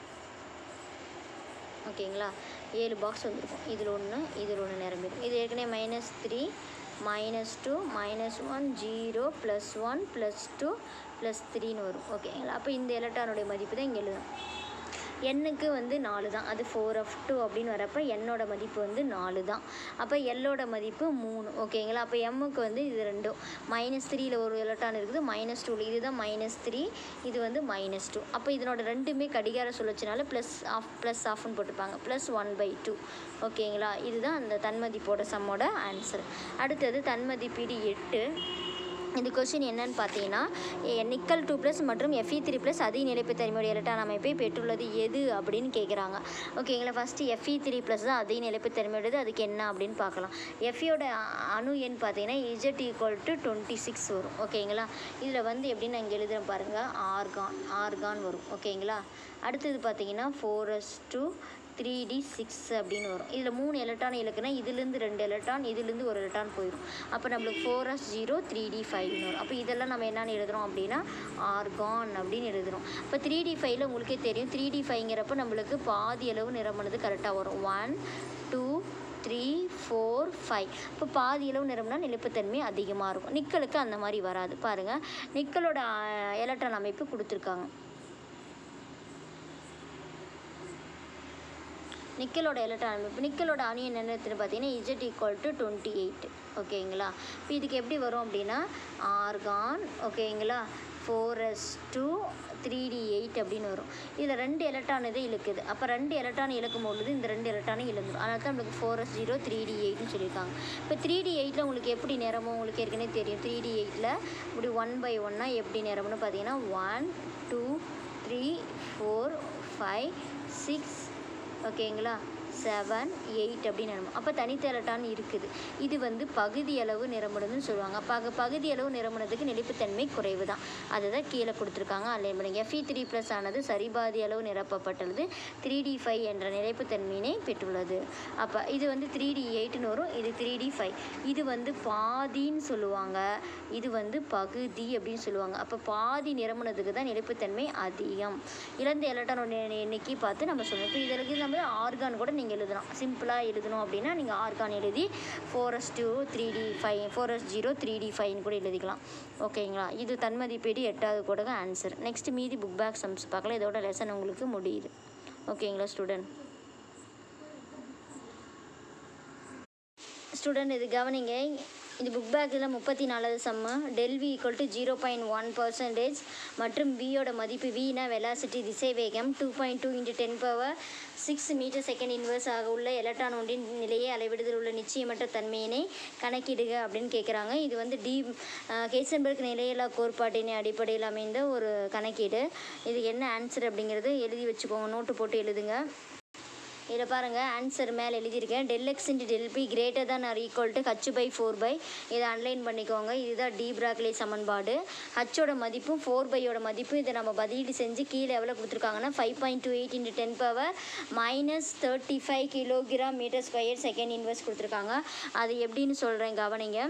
ஓகேங்களா ஏழு பாக்ஸ் வந்திருக்கும் இதில் ஒன்று இதில் ஒன்று நிரம்பிடும் இது ஏற்கனவே minus three minus two minus one zero plus one plus two plus த்ரீன்னு வரும் ஓகேங்களா அப்போ இந்த எலக்ட்ரானுடைய மதிப்பு தான் இங்கே எழுதணும் எண்ணுக்கு வந்து நாலு தான் அது ஃபோர் ஆஃப் டூ அப்படின்னு வரப்போ என்னோட மதிப்பு வந்து நாலு தான் அப்போ எல்லோட மதிப்பு மூணு ஓகேங்களா அப்போ எம்முக்கு வந்து இது ரெண்டும் மைனஸ் த்ரீயில் ஒரு எலக்ட்ரான் இருக்குது மைனஸ் டூவில் இதுதான் மைனஸ் த்ரீ இது வந்து மைனஸ் டூ அப்போ இதனோட ரெண்டுமே கடிகார சுழற்சினால ப்ளஸ் ஆஃப் ப்ளஸ் ஆஃப்னு போட்டுப்பாங்க ப்ளஸ் ஒன் பை டூ ஓகேங்களா இதுதான் அந்த தன்மதிப்போட சம்மோட ஆன்சர் அடுத்தது தன்மதிப்பீடு எட்டு இந்த கொஸ்டின் என்னன்னு பார்த்தீங்கன்னா எ- நிக்கல் டூ ப்ளஸ் மற்றும் எஃப்இ த்ரீ ப்ளஸ் அதிக நிலைப்புத்தன்மையுடைய எலக்ட்ரான் அமைப்பை பெற்றுள்ளது எது அப்படின்னு கேட்குறாங்க ஓகேங்களா ஃபஸ்ட்டு எஃப்இ த்ரீ ப்ளஸ் தான் அதிக நிலைப்புத்தன்மையுடையது அதுக்கு என்ன அப்படின்னு பார்க்கலாம் எஃப்இயோட அணு எண் பார்த்தீங்கன்னா z equal to twenty six வரும் ஓகேங்களா இதில் வந்து எப்படின்னு நான் இங்கே எழுதுகிறேன் பாருங்கள் ஆர்கான் ஆர்கான் வரும் ஓகேங்களா அடுத்தது பார்த்தீங்கன்னா four S two three d six அப்படின்னு வரும் இதில் மூணு எலக்ட்ரான் இலக்குனா இதுலேருந்து ரெண்டு எலக்ட்ரான் இதுலேருந்து ஒரு எலக்ட்ரான் போயிடும் அப்போ நம்மளுக்கு four s zero three d ஃபைவ்னு வரும் அப்போ இதெல்லாம் நம்ம என்னென்னு எழுதுறோம் அப்படின்னா ஆர்கான் அப்படின்னு எழுதுறோம் இப்போ த்ரீ டி ஃபைவ்ல உங்களுக்கே தெரியும் த்ரீ டி ஃபைவ்ங்கிறப்ப நம்மளுக்கு பாதி அளவு நிறமானது கரெக்டாக வரும் one two three four five இப்போ பாதி அளவு நிறம்னா நிலைப்புத்தன்மை அதிகமாக இருக்கும் நிக்கலுக்கு அந்த மாதிரி வராது பாருங்கள் நிக்கலோட எலக்ட்ரான் அமைப்பு கொடுத்துருக்காங்க நிக்கலோட எலக்ட்ரான் அமைப்பு நிக்கலோட அணு என்னென்னு பார்த்தீங்கன்னா z equal to twenty eight ஓகேங்களா இப்போ இதுக்கு எப்படி வரும் அப்படின்னா ஆர்கான் ஓகேங்களா four S two three d eight அப்படின்னு வரும் இதில் ரெண்டு எலக்ட்ரான் இது இழுக்குது அப்போ ரெண்டு எலக்ட்ரான் இழுக்கும் பொழுது இந்த ரெண்டு எலக்ட்ரானும் இழுந்துடும் அதனால தான் நம்மளுக்கு four s zero three d எயிட்னு சொல்லியிருக்காங்க இப்போ த்ரீ டி எயிட்டில் உங்களுக்கு எப்படி நிறமோ உங்களுக்கு ஏற்கனவே தெரியும் த்ரீ டி எயிட்டில் இப்படி ஒன் பை ஒன்னாக எப்படி நிறம்னு பார்த்தீங்கன்னா one two three four five six ஓகேங்களா செவன் எயிட் அப்படின்னு நிறமும் அப்போ தனித்த எலக்ட்ரான் இருக்குது இது வந்து பகுதி அளவு நிரம்புனதுன்னு சொல்லுவாங்க பக பகுதி அளவு நிரம்புனதுக்கு நிலைப்புத்தன்மை குறைவு தான் அதை தான் கீழே கொடுத்துருக்காங்க அலைன் பண்ணுங்க எஃப்இ த்ரீ ப்ளஸ் ஆனது சரிபாதி அளவு நிரப்பப்பட்டுள்ளது த்ரீ டி ஃபைவ் என்ற நிலைப்புத்தன்மையினை பெற்றுள்ளது அப்போ இது வந்து த்ரீ டி எயிட்னு வரும் இது த்ரீ டி ஃபைவ் இது வந்து பாதின்னு சொல்லுவாங்க இது வந்து பகுதி அப்படின்னு சொல்லுவாங்க அப்போ பாதி நிரம்புனதுக்கு தான் நிலைப்புத்தன்மை அதிகம் இழந்த எலக்ட்ரானோட எண்ணிக்கை பார்த்து நம்ம சொல்லணும் இப்போ இதில் நம்ம ஆர்கான் கூட நீங்கள் எழுதலாம் சிம்பிளாக எழுதணும் அப்படின்னா நீங்கள் ஆர்கான் எழுதி four S two three D five four s zero three d ஃபைவ்னு கூட எழுதிக்கலாம் ஓகேங்களா இது தன்மதிப்பீடு எட்டாவது கூட ஆன்சர் நெக்ஸ்ட் மீதி புக் பேக் சம்ஸ் பார்க்கலாம் இதோட லெசன் உங்களுக்கு முடியுது ஓகேங்களா ஸ்டூடெண்ட் ஸ்டூடெண்ட் இது கவனிங்க இது புக் பேக்கில் முப்பத்தி நாலாவது sum del v equal to zero point one percentage மற்றும் வியோட மதிப்பு வினா வெலாசிட்டி திசை வேகம் two point two into ten power six metre second inverse ஆக உள்ள எலக்ட்ரான் ஒன்றின் நிலையை அளவிடுதல் உள்ள நிச்சயமற்ற தன்மையினை கணக்கிடுக அப்படின்னு கேட்குறாங்க இது வந்து டி ஹேசன்பர்க் நிலையில்லா கோட்பாட்டினை அடிப்படையில் அமைந்த ஒரு கணக்கீடு இதுக்கு என்ன ஆன்சர் அப்படிங்கிறது எழுதி வச்சுக்கோங்க நோட்டு போட்டு எழுதுங்க இதில் பாருங்கள் ஆன்சர் மேலே எழுதியிருக்கேன் del x into del p greater than or equal to h by four pi இதை அன்லைன் பண்ணிக்கோங்க இதுதான் டி பிராக்லே சமன்பாடு ஹச்சோட மதிப்பும் ஃபோர் பையோட மதிப்பும் இதை நம்ம பதிலீடு செஞ்சு கீழே எவ்வளோ கொடுத்துருக்காங்கன்னா five point two eight into ten power minus thirty five kilogram metre square second inverse கொடுத்துருக்காங்க அது எப்படின்னு சொல்கிறேன் கவனிங்க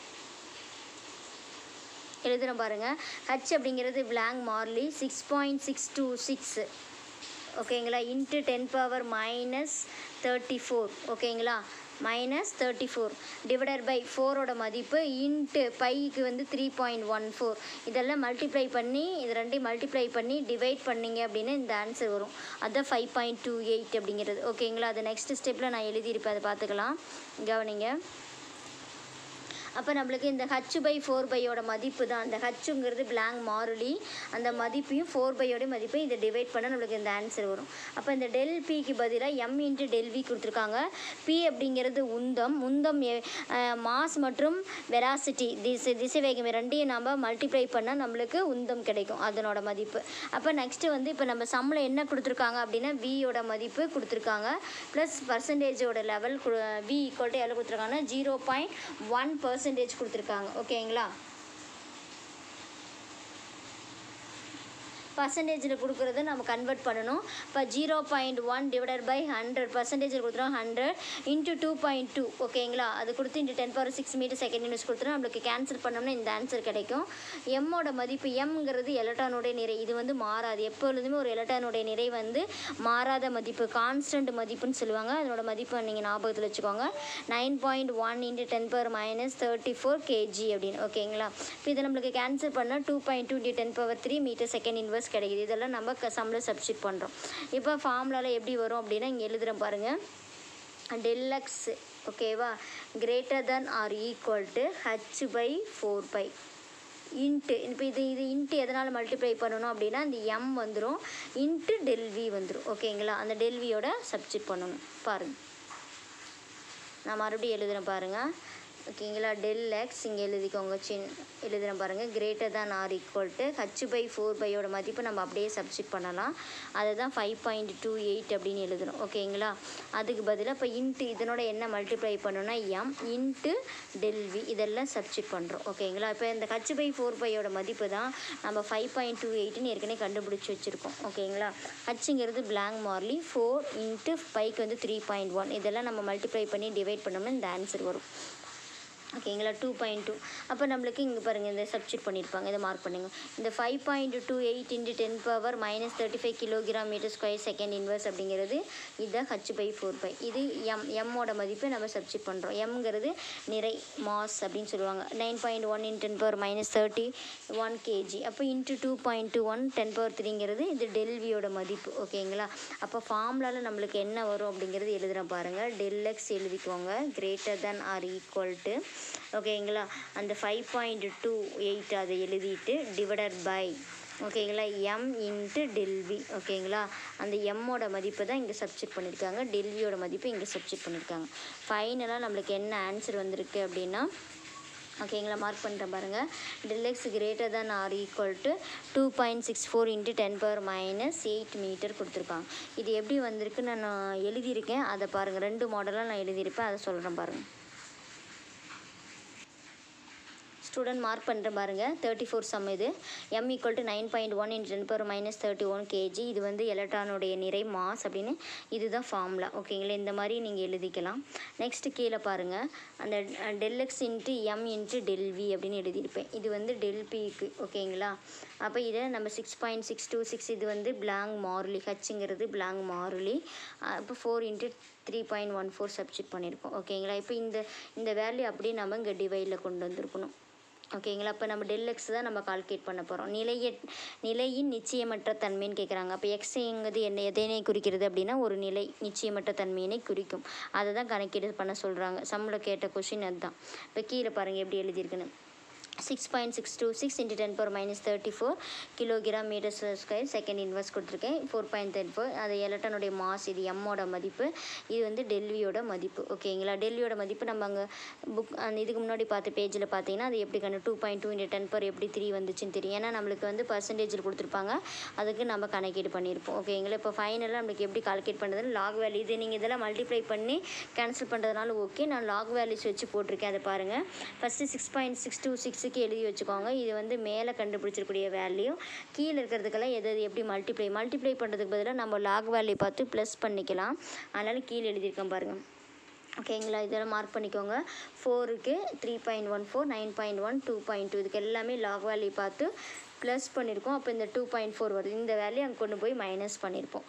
எழுதுகிறேன் பாருங்கள் ஹச் அப்படிங்கிறது பிளாங்க் மார்லி six point six two six ஓகேங்களா into ten power minus thirty four ஓகேங்களா minus thirty four divided by ஃபோரோட மதிப்பு இன்ட்டு பைக்கு வந்து த்ரீ பாயிண்ட் ஒன் ஃபோர் இதெல்லாம் மல்டிப்ளை பண்ணி இது ரெண்டையும் மல்டிப்ளை பண்ணி டிவைட் பண்ணீங்க அப்படின்னு இந்த ஆன்சர் வரும் அதான் ஃபைவ் பாயிண்ட் டூ எயிட் அப்படிங்கிறது ஓகேங்களா அது நெக்ஸ்ட் ஸ்டெப்பில் நான் எழுதியிருப்பேன் அதை பார்த்துக்கலாம் கவனிங்க அப்போ நம்மளுக்கு இந்த ஹச் பை ஃபோர் பையோட மதிப்பு தான் அந்த ஹச்சுங்கிறது பிளாங்க் மாறிலி அந்த மதிப்பையும் ஃபோர் பையோட மதிப்பையும் இதை டிவைட் பண்ண நம்மளுக்கு இந்த ஆன்சர் வரும் அப்போ இந்த டெல் பிக்கு பதிலாக எம் இன்ட்டு டெல் வி கொடுத்துருக்காங்க பி அப்படிங்கிறது உந்தம் உந்தம் மாஸ் மற்றும் வெராசிட்டி திசை திசை வேகம் ரெண்டையும் நம்ம மல்டிப்ளை பண்ணால் நம்மளுக்கு உந்தம் கிடைக்கும் அதனோட மதிப்பு அப்போ நெக்ஸ்ட்டு வந்து இப்போ நம்ம சம்மில் என்ன கொடுத்துருக்காங்க அப்படின்னா வியோட மதிப்பு கொடுத்துருக்காங்க ப்ளஸ் பர்சன்டேஜோட லெவல் வி ஈக்குவல் டு எவ்வளோ கொடுத்துருக்காங்கன்னா ஜீரோ பாயிண்ட் ஒன் பர்சன்டேஜ் கொடுத்துருக்காங்க ஓகேங்களா பர்சன்டேஜில் கொடுக்குறத நம்ம கன்வெர்ட் பண்ணணும் இப்போ zero point one divided by hundred பர்சன்டேஜில் கொடுத்துரும் hundred into two point two ஓகேங்களா அது கொடுத்து into ten power six metre second units கொடுத்துரும் நம்மளுக்கு கேன்சல் பண்ணோம்னா இந்த ஆன்சர் கிடைக்கும் எம்மோட மதிப்பு எம்ங்கிறது எலக்ட்ரானுடைய நிறை இது வந்து மாறாது எப்பொழுதுமே ஒரு எலக்ட்ரானுடைய நிறை வந்து மாறாத மதிப்பு கான்ஸ்டன்ட் மதிப்புன்னு சொல்லுவாங்க அதனோட மதிப்பை நீங்கள் ஞாபகத்தில் வச்சுக்கோங்க nine point one into ten power minus thirty four kg அப்படின்னு ஓகேங்களா இப்போ இதை நம்மளுக்கு கேன்சல் பண்ணால் two point two into ten power three metre second inverse கிடைக்குது இதெல்லாம் நம்ம க சம்மில் சப்ஸ்டிட் பண்ணுறோம் இப்போ ஃபார்முலாவில் எப்படி வரும் அப்படின்னா இங்கே எழுதுகிறேன் பாருங்கள் டெல்லக்ஸ் ஓகேவா greater than or equal to h by four pi into இப்போ இது இது இன்ட்டு எதனால் மல்டிப்ளை பண்ணணும் அப்படின்னா அந்த எம் வந்துடும் இன்ட்டு டெல்வி வந்துடும் ஓகேங்களா அந்த டெல்வியோட சப்ஸ்டிட் பண்ணணும் பாருங்கள் நான் மறுபடியும் எழுதுகிறேன் பாருங்கள் ஓகேங்களா டெல் எக்ஸ் இங்கே எழுதிக்கோங்க சின் எழுதுகிறேன் பாருங்கள் greater than or equal to h by four பையோட மதிப்பு நம்ம அப்படியே சப்ஸ்டிட் பண்ணலாம் அதை தான் ஃபைவ் பாயிண்ட் டூ எயிட் அப்படின்னு எழுதணும் ஓகேங்களா அதுக்கு பதிலாக இப்போ இன்ட்டு இதனோட என்ன மல்டிப்ளை பண்ணணும்னா எம் இன்ட்டு டெல்வி இதெல்லாம் சப்ஸ்டிட் பண்ணுறோம் ஓகேங்களா இப்போ இந்த ஹச் பை ஃபோர் பையோட மதிப்பு தான் நம்ம ஃபைவ் பாயிண்ட் டூ எயிட்னு ஏற்கனவே கண்டுபிடிச்சி வச்சுருக்கோம் ஓகேங்களா ஹச்சுங்கிறது பிளாங்க் மார்லி ஃபோர் இன்ட்டு பைக்கு வந்து த்ரீ பாயிண்ட் ஒன் இதெல்லாம் நம்ம மல்டிப்ளை பண்ணி டிவைட் பண்ணோம்னா இந்த ஆன்சர் வரும் ஓகேங்களா டூ பாயிண்ட் டூ அப்போ நம்மளுக்கு இங்கே பாருங்கள் இந்த சப்ஸ்டிட் பண்ணியிருப்பாங்க இதை மார்க் பண்ணுங்க இந்த five point two eight into ten power minus thirty five kilogram metre square second inverse அப்படிங்கிறது இதுதான் ஹச் பை ஃபோர் பை இது எம் எம்மோட மதிப்பு நம்ம சப்ஸ்டிட் பண்ணுறோம் எம்ங்கிறது நிறை மாஸ் அப்படின்னு சொல்லுவாங்க nine point one in ten power minus thirty one kg அப்போ into two point two one ten power த்ரீங்கிறது இது டெல்வியோட மதிப்பு ஓகேங்களா அப்போ ஃபார்முலாவில் நம்மளுக்கு என்ன வரும் அப்படிங்கிறது எழுதுகிறேன் பாருங்கள் டெல் எக்ஸ் எழுதிக்கோங்க greater than or equal to ஓகேங்களா அந்த ஃபைவ் பாயிண்ட் டூ எயிட் அதை எழுதிட்டு டிவைடட் பை ஓகேங்களா எம் இன்ட்டு டெல்வி ஓகேங்களா அந்த எம்மோட மதிப்பு தான் இங்கே சப்ஸ்டிட் பண்ணியிருக்காங்க டெல்வியோட மதிப்பு இங்கே சப்ஸ்டிட் பண்ணியிருக்காங்க ஃபைனலாக நம்மளுக்கு என்ன ஆன்சர் வந்திருக்கு அப்படின்னா ஓகேங்களா மார்க் பண்ணுறேன் பாருங்கள் del x greater than or equal to two point six four into ten power minus eight metre கொடுத்துருக்காங்க இது எப்படி வந்திருக்குன்னு நான் எழுதியிருக்கேன் அதை பாருங்கள் ரெண்டு மாடலாக நான் எழுதியிருப்பேன் அதை சொல்கிறேன் பாருங்கள் ஸ்டூடெண்ட் மார்க் பண்ணுறேன் பாருங்கள் தேர்ட்டி ஃபோர் சம் இது m equal to nine point one into ten power minus thirty one kg இது வந்து எலக்ட்ரானுடைய நிறை மாஸ் அப்படின்னு இதுதான் ஃபார்முலா ஓகேங்களா இந்த மாதிரி நீங்கள் எழுதிக்கலாம் நெக்ஸ்ட் கீழே பாருங்கள் அந்த del x into m into del v அப்படின்னு எழுதியிருப்பேன் இது வந்து டெல்பிக்கு ஓகேங்களா அப்போ இதை நம்ம six point six two six இது வந்து பிளாங் மாருலி ஹச்சுங்கிறது பிளாங் மாருலி அப்போ four into three point one four substitute பண்ணியிருக்கோம் ஓகேங்களா இப்போ இந்த இந்த வேல்யூ அப்படியே நம்ம இங்கே டிவைடில் கொண்டு வந்திருக்கணும் ஓகேங்களா அப்போ நம்ம டெல் எக்ஸ் தான் நம்ம கால்குலேட் பண்ண போகிறோம் நிலைய நிலையின் நிச்சயமற்ற தன்மைன்னு கேட்குறாங்க அப்போ எக்ஸுங்கிறது என்ன எதனை குறிக்கிறது அப்படின்னா ஒரு நிலை நிச்சயமற்ற தன்மையினை குறிக்கும் அதை தான் கணக்கீடு பண்ண சொல்கிறாங்க சம்மில் கேட்ட கொஷின் அதுதான் இப்போ கீழே பாருங்கள் எப்படி எழுதியிருக்குன்னு six point six two six into ten power minus thirty four kilogram metre square second inverse கொடுத்துருக்கேன் ஃபோர் பாயிண்ட் தேர்ட்டி ஃபோர் அது எலக்ட்ரானுடைய மாஸ் இது எம்மோட மதிப்பு இது வந்து டெல்வியோட மதிப்பு ஓகேங்களா டெல்வியோட மதிப்பு நம்ம அங்கே புக் அந்த இதுக்கு முன்னாடி பார்த்த பேஜில் பார்த்தீங்கன்னா அது எப்படி கண்டு two point two into ten power எப்படி த்ரீ வந்துச்சுன்னு தெரியும் ஏன்னா நம்மளுக்கு வந்து பர்சன்டேஜில் கொடுத்துருப்பாங்க அதுக்கு நம்ம கணக்கீடு பண்ணியிருப்போம் ஓகேங்களா இப்போ ஃபைனலாக நம்மளுக்கு எப்படி கால்குலேட் பண்ணுறதுன்னு லாக் வேல்யூ இது நீங்கள் இதெல்லாம் மல்டிப்ளை பண்ணி கேன்சல் பண்ணுறதுனால ஓகே நான் லாக் வேல்யூஸ் வச்சு போட்டிருக்கேன் அதை பாருங்கள் first six point six two சிக்ஸுக்கு எழுதி வச்சுக்கோங்க இது வந்து மேலே கண்டுபிடிச்சிருக்கூடிய வேல்யூ கீழே இருக்கிறதுக்கெல்லாம் எது எது எப்படி மல்டிப்ளை மல்டிப்ளை பண்ணுறதுக்கு பதிலாக நம்ம லாக் வேல்யூ பார்த்து ப்ளஸ் பண்ணிக்கலாம் அதனால் கீழே எழுதியிருக்கேன் பாருங்கள் ஓகேங்களா இதெல்லாம் மார்க் பண்ணிக்கோங்க ஃபோருக்கு three point one four nine point one two point two இதுக்கு எல்லாமே லாக் வேல்யூ பார்த்து ப்ளஸ் பண்ணியிருக்கோம் அப்போ இந்த டூ பாயிண்ட் ஃபோர் வருது இந்த வேல்யூ அங்கே கொண்டு போய் மைனஸ் பண்ணியிருப்போம்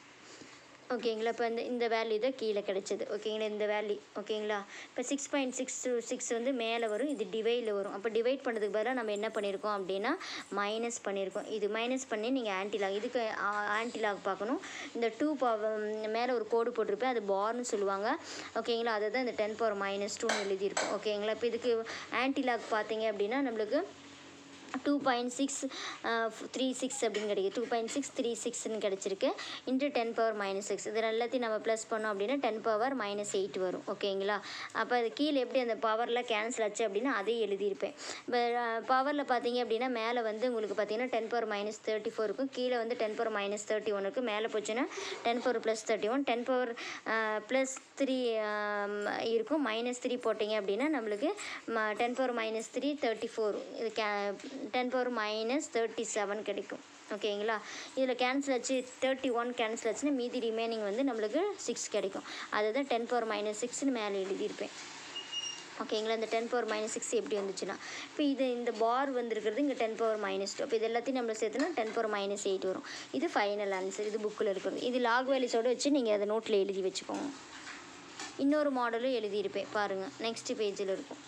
ஓகேங்களா இப்போ இந்த இந்த வேல்யூ தான் கீழே கிடைச்சது ஓகேங்களா இந்த வேல்யூ ஓகேங்களா இப்போ சிக்ஸ் பாயிண்ட் சிக்ஸ் சிக்ஸ் வந்து மேலே வரும் இது டிவைடில் வரும் அப்போ டிவைட் பண்ணுறதுக்கு பதிலாக நம்ம என்ன பண்ணியிருக்கோம் அப்படின்னா மைனஸ் பண்ணியிருக்கோம் இது மைனஸ் பண்ணி நீங்கள் ஆன்டிலாக் இதுக்கு ஆன்டிலாக் பார்க்கணும் இந்த டூ மேலே ஒரு கோடு போட்டிருப்பேன் அது பார்னு சொல்லுவாங்க ஓகேங்களா அதை தான் இந்த டென் பவர் மைனஸ் டூன்னு எழுதியிருக்கும் ஓகேங்களா இப்போ இதுக்கு ஆன்டிலாக் பார்த்தீங்க அப்படின்னா நம்மளுக்கு two point six three six அப்படின்னு கிடைக்குது டூ பாயிண்ட் சிக்ஸ் த்ரீ சிக்ஸ்னு கிடச்சிருக்கு into ten power minus six இது எல்லாத்தையும் நம்ம ப்ளஸ் பண்ணோம் அப்படின்னா டென் பவர் மைனஸ் எயிட் வரும் ஓகேங்களா அப்போ அது கீழே எப்படி அந்த பவரில் கேன்சல் ஆச்சு அப்படின்னா அதையும் எழுதியிருப்பேன் இப்போ பவரில் பார்த்தீங்க அப்படின்னா மேலே வந்து உங்களுக்கு பார்த்தீங்கன்னா ten power minus thirty four இருக்கும் கீழே வந்து ten power minus thirty one இருக்கும் மேலே போச்சுன்னா ten power plus thirty one ten power plus three இருக்கும் மைனஸ் த்ரீ போட்டிங்க அப்படின்னா நம்மளுக்கு ten power minus three thirty four இது கே ten power minus thirty seven கிடைக்கும் ஓகேங்களா இதில் கேன்சல் ஆச்சு தேர்ட்டி ஒன் கேன்சல் ஆச்சுன்னா மீதி ரிமைனிங் வந்து நம்மளுக்கு சிக்ஸ் கிடைக்கும் அதுதான் டென் பவர் மைனஸ் சிக்ஸ்னு மேலே எழுதியிருப்பேன் ஓகேங்களா இந்த டென் பவர் மைனஸ் சிக்ஸ் எப்படி வந்துச்சுன்னா இப்போ இது இந்த பார் வந்திருக்கிறது இங்கே டென் பவர் மைனஸ் டூ அப்போ இது எல்லாத்தையும் நம்ம சேர்த்துனா டென் பவர் மைனஸ் எயிட் வரும் இது ஃபைனல் ஆன்சர் இது புக்கில் இருக்கிறது இது லாக் வேல்யூஸோடு வச்சு நீங்கள் அதை நோட்டில் எழுதி வச்சுக்கோங்க இன்னொரு மாடலும் எழுதியிருப்பேன் பாருங்கள் நெக்ஸ்ட் பேஜில் இருக்கும்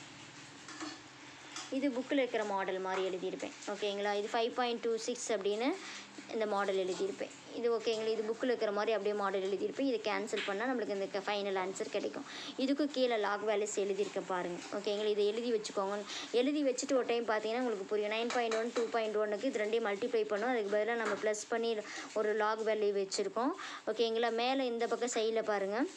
இது புக்கில் இருக்கிற மாடல் மாதிரி எழுதியிருப்பேன் ஓகேங்களா இது ஃபைவ் பாயிண்ட் டூ சிக்ஸ் அப்படின்னு இந்த மாடல் எழுதியிருப்பேன் இது ஓகேங்களா இது புக்கில் இருக்கிற மாதிரி அப்படியே மாடல் எழுதியிருப்பேன் இது கேன்சல் பண்ணால் நம்மளுக்கு இந்த ஃபைனல் ஆன்சர் கிடைக்கும் இதுக்கு கீழே லாக் வேல்யூஸ் எழுதியிருக்கேன் பாருங்கள் ஓகேங்களா இதை எழுதி வச்சுக்கோங்க எழுதி வச்சுட்டு ஒரு டைம் பார்த்தீங்கன்னா உங்களுக்கு புரியும் nine point one two point ஒன்னுக்கு இது ரெண்டையும் மல்டிப்ளை பண்ணும் அதுக்கு பதிலாக நம்ம ப்ளஸ் பண்ணி ஒரு லாக் வேல்யூ வச்சுருக்கோம் ஓகேங்களா மேலே இந்த பக்கம் சைடில் பாருங்கள்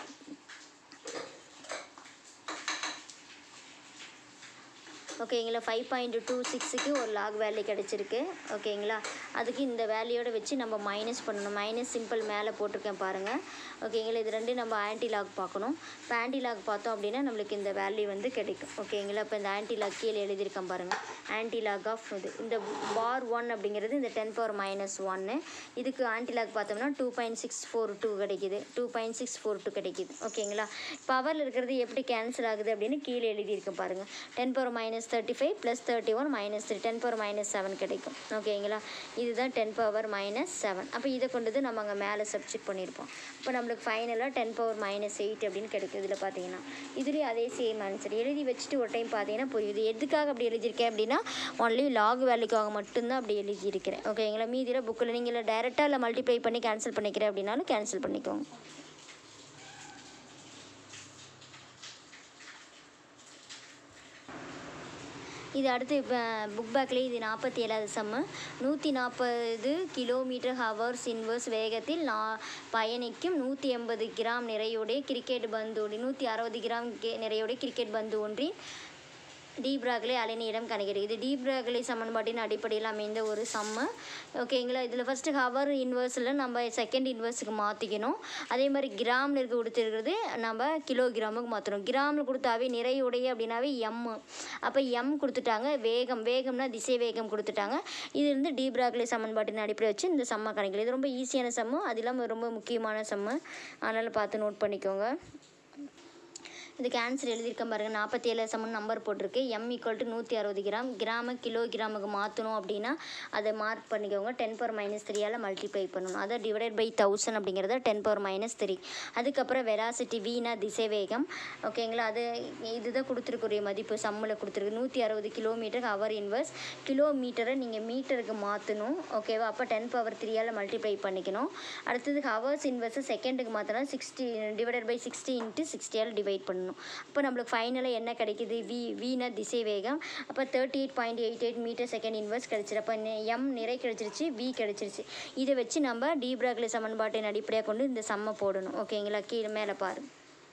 ஓகேங்களா ஃபைவ் பாயிண்ட் டூ சிக்ஸுக்கு ஒரு லாக் வேல்யூ கிடச்சிருக்கு ஓகேங்களா அதுக்கு இந்த வேல்யூயோட வச்சு நம்ம மைனஸ் பண்ணணும் மைனஸ் சிம்பிள் மேலே போட்டிருக்கேன் பாருங்கள் ஓகேங்களா இது ரெண்டும் நம்ம ஆன்டி லாக் பார்க்கணும் இப்போ ஆன்டி லாக் பார்த்தோம் அப்படின்னா நம்மளுக்கு இந்த வேல்யூ வந்து கிடைக்கும் ஓகேங்களா இப்போ இந்த ஆன்டி லாக் கீழே எழுதியிருக்கேன் பாருங்கள் ஆன்டி லாக் ஆஃப் இது இந்த பார் ஒன் அப்படிங்கிறது இந்த டென் பவர் மைனஸ் ஒன்று இதுக்கு ஆன்டி லாக் பார்த்தோம்னா two point six four two கிடைக்குது two point six four two கிடைக்குது ஓகேங்களா பவரில் இருக்கிறது எப்படி கேன்சல் ஆகுது அப்படின்னு கீழே எழுதியிருக்கேன் பாருங்கள் ten power minus thirty five plus thirty one minus three ten power minus seven கிடைக்கும் ஓகேங்களா இதுதான் டென் பவர் மைனஸ் செவன் அப்போ இதை கொண்டு வந்து நம்ம அங்கே மேலே சப்ஜெக்ட் பண்ணியிருப்போம் இப்போ நம்மளுக்கு ஃபைனலாக டென் பவர் மைனஸ் எயிட் அப்படின்னு கிடைக்கும் இதில் பார்த்தீங்கன்னா இதுலேயும் அதே சேம் ஆன்சர் எழுதி வச்சுட்டு ஒரு டைம் பார்த்தீங்கன்னா புரியும் இது எதுக்காக அப்படி எழுதியிருக்கேன் அப்படின்னா ஒன்லி லாக் வேல்யூக்காக மட்டும்தான் அப்படி எழுதியிருக்கிறேன் ஓகேங்களா மீதியில் புக்கில் நீங்கள் டேரெக்டாக இல்லை மல்டிப்ளை பண்ணி கேன்சல் பண்ணிக்கிறேன் அப்படின்னாலும் கேன்சல் பண்ணிக்கோங்க இது அடுத்து இப்போ புக் பேக்லேயே இது நாற்பத்தி ஏழாவது சம்மு நூற்றி நாற்பது கிலோமீட்டர் ஹவர்ஸ் இன்வர்ஸ் வேகத்தில் நான் பயணிக்கும் நூற்றி எண்பது கிராம் நிறையுடைய கிரிக்கெட் பந்து ஒன்று நூற்றி அறுபது கிராம் கே நிறையுடைய கிரிக்கெட் பந்து ஒன்றின் டி பிராக்லே அலைநீளம் கணக்கிடு இது டி பிராக்லே சமன்பாட்டின் அடிப்படையில் அமைந்த ஒரு சம்மு ஓகேங்களா இதில் ஃபஸ்ட்டு ஹவர் இன்வர்ஸில் நம்ம செகண்ட் இன்வர்ஸுக்கு மாற்றிக்கணும் அதே மாதிரி கிராமில் இருக்க கொடுத்துருக்கிறது நம்ம கிலோகிராமுக்கு மாற்றணும் கிராமில் கொடுத்தாவே நிறையுடைய அப்படின்னாவே எம் அப்போ எம் கொடுத்துட்டாங்க வேகம் வேகம்னா திசை வேகம் கொடுத்துட்டாங்க இது வந்து டி பிராக்லே சமன்பாட்டின் அடிப்படை வச்சு இந்த சம்மை கணக்கில் இது ரொம்ப ஈஸியான சம்மு அது இல்லாமல் ரொம்ப முக்கியமான சம்மு அதனால் பார்த்து நோட் பண்ணிக்கோங்க இதுக்கு ஆன்சர் எழுதியிருக்கேன் பாருங்கள் நாற்பத்தி ஏழு சமன் நம்பர் போட்டிருக்கு எம் ஈக்குவல் டு நூற்றி அறுபது கிராம் கிராம கிலோ கிராமுக்கு மாற்றணும் அப்படின்னா அதை மார்க் பண்ணிக்கோங்க டென் பவர் மைனஸ் த்ரீயால் மல்டிப்ளை பண்ணணும் அதை டிவைடட் பை தௌசண்ட் அப்படிங்கிறத டென் பவர் மைனஸ் த்ரீ அதுக்கப்புறம் வெலாசிட்டி வீணா திசைவேகம் ஓகேங்களா அது இதுதான் கொடுத்துருக்குரிய மதிப்பு சம்மில் கொடுத்துருக்கு நூற்றி அறுபது கிலோமீட்டர் ஹவர் இன்வர்ஸ் கிலோமீட்டரை நீங்கள் மீட்டருக்கு மாற்றணும் ஓகேவா அப்போ டென் பவர் த்ரீயால் மல்டிப்ளை பண்ணிக்கணும் அடுத்தது ஹவர்ஸ் இன்வர்ஸை செகண்டுக்கு மாற்றினா sixty divided by sixty into சிக்ஸ்டியால் டிவைட் பண்ணணும் அப்போ நம்மளுக்கு ஃபைனலாக என்ன கிடைக்குது வி வீணா திசை வேகம் அப்போ thirty eight point eight eight meter second inverse கிடச்சிரு அப்போ எம் நிறை கிடச்சிருச்சு வி கிடச்சிருச்சு இதை வச்சு நம்ம டீப்ராக்ல சமன்பாட்டின் அடிப்படையாக கொண்டு இந்த சம்மை போடணும் ஓகேங்களா கீழே மேலே பாரு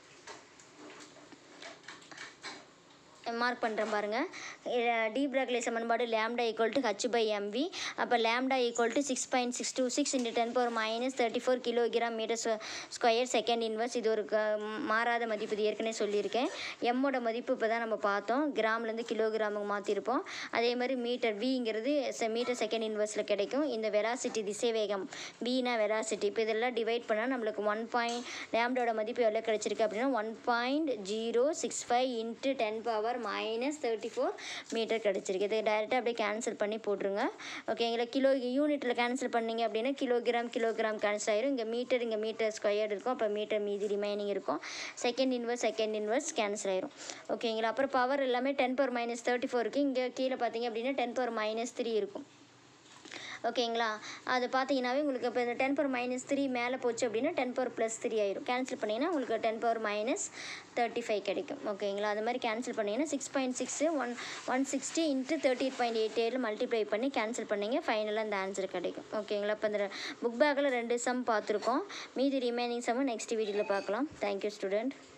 மார்க் பண்ணுறேன் பாருங்கள் டி பிராக்லே சமன்பாடு lambda equal to h by m v அப்போ lambda equal to six point six two six into ten power minus thirty four kilogram metre square second inverse இது ஒரு க மாறாத மதிப்பு இது ஏற்கனவே சொல்லியிருக்கேன் எம்மோட மதிப்பு இப்போ தான் நம்ம பார்த்தோம் கிராம்லேருந்து கிலோகிராமுக்கு மாற்றிருப்போம் அதே மாதிரி மீட்டர் விங்கிறது மீட்டர் செகண்ட் இன்வர்ஸில் கிடைக்கும் இந்த வெலாசிட்டி திசைவேகம் வினா வெலாசிட்டி இப்போ இதெல்லாம் டிவைட் பண்ணால் நம்மளுக்கு ஒன் பாயிண்ட் லேம்டோட மதிப்பு எவ்வளோ கிடைச்சிருக்கு அப்படின்னா one point zero six five into ten power minus thirty four meter கிடச்சிருக்கு இதை டைரெக்டாக அப்படியே கேன்சல் பண்ணி போட்டுருங்க ஓகேங்களா கிலோ யூனிட்டில் கேன்சல் பண்ணீங்க அப்படின்னா கிலோகிராம் கிலோகிராம் கேன்சல் ஆயிரும் இங்கே மீட்டர் இங்கே மீட்டர் ஸ்கொயர் இருக்கும் அப்போ மீட்டர் மீதி ரிமைனிங் இருக்கும் second inverse second inverse cancel ஆயிரும் ஓகேங்களா அப்புறம் பவர் எல்லாமே டென் பவர் மைனஸ் தேர்ட்டி ஃபோருக்கு இங்கே கீழே பார்த்தீங்க அப்படின்னா டென் பவர் மைனஸ் த்ரீ இருக்கும் ஓகேங்களா அது பார்த்தீங்கன்னாவே உங்களுக்கு இப்போ இந்த டென் பவர் மைனஸ் த்ரீ மேலே போச்சு அப்படின்னா டென் பவர் ப்ளஸ் த்ரீ ஆயிரும் கேன்சல் பண்ணிங்கன்னா உங்களுக்கு ten power minus thirty five கிடைக்கும் ஓகேங்களா அது மாதிரி கேன்சல் பண்ணிங்கன்னா six point six one one sixty into thirty eight point eight ஏழு மல்டிப்ளை பண்ணி கேன்சல் பண்ணிங்க ஃபைனலாக அந்த ஆன்சர் கிடைக்கும் ஓகேங்களா இப்போ இந்த புக் பேக்கில் ரெண்டு சம் பார்த்துருக்கோம் மீதி ரிமைனிங் சம்மும் நெக்ஸ்ட் வீடியோவில் பார்க்கலாம் தேங்க்யூ ஸ்டூடெண்ட்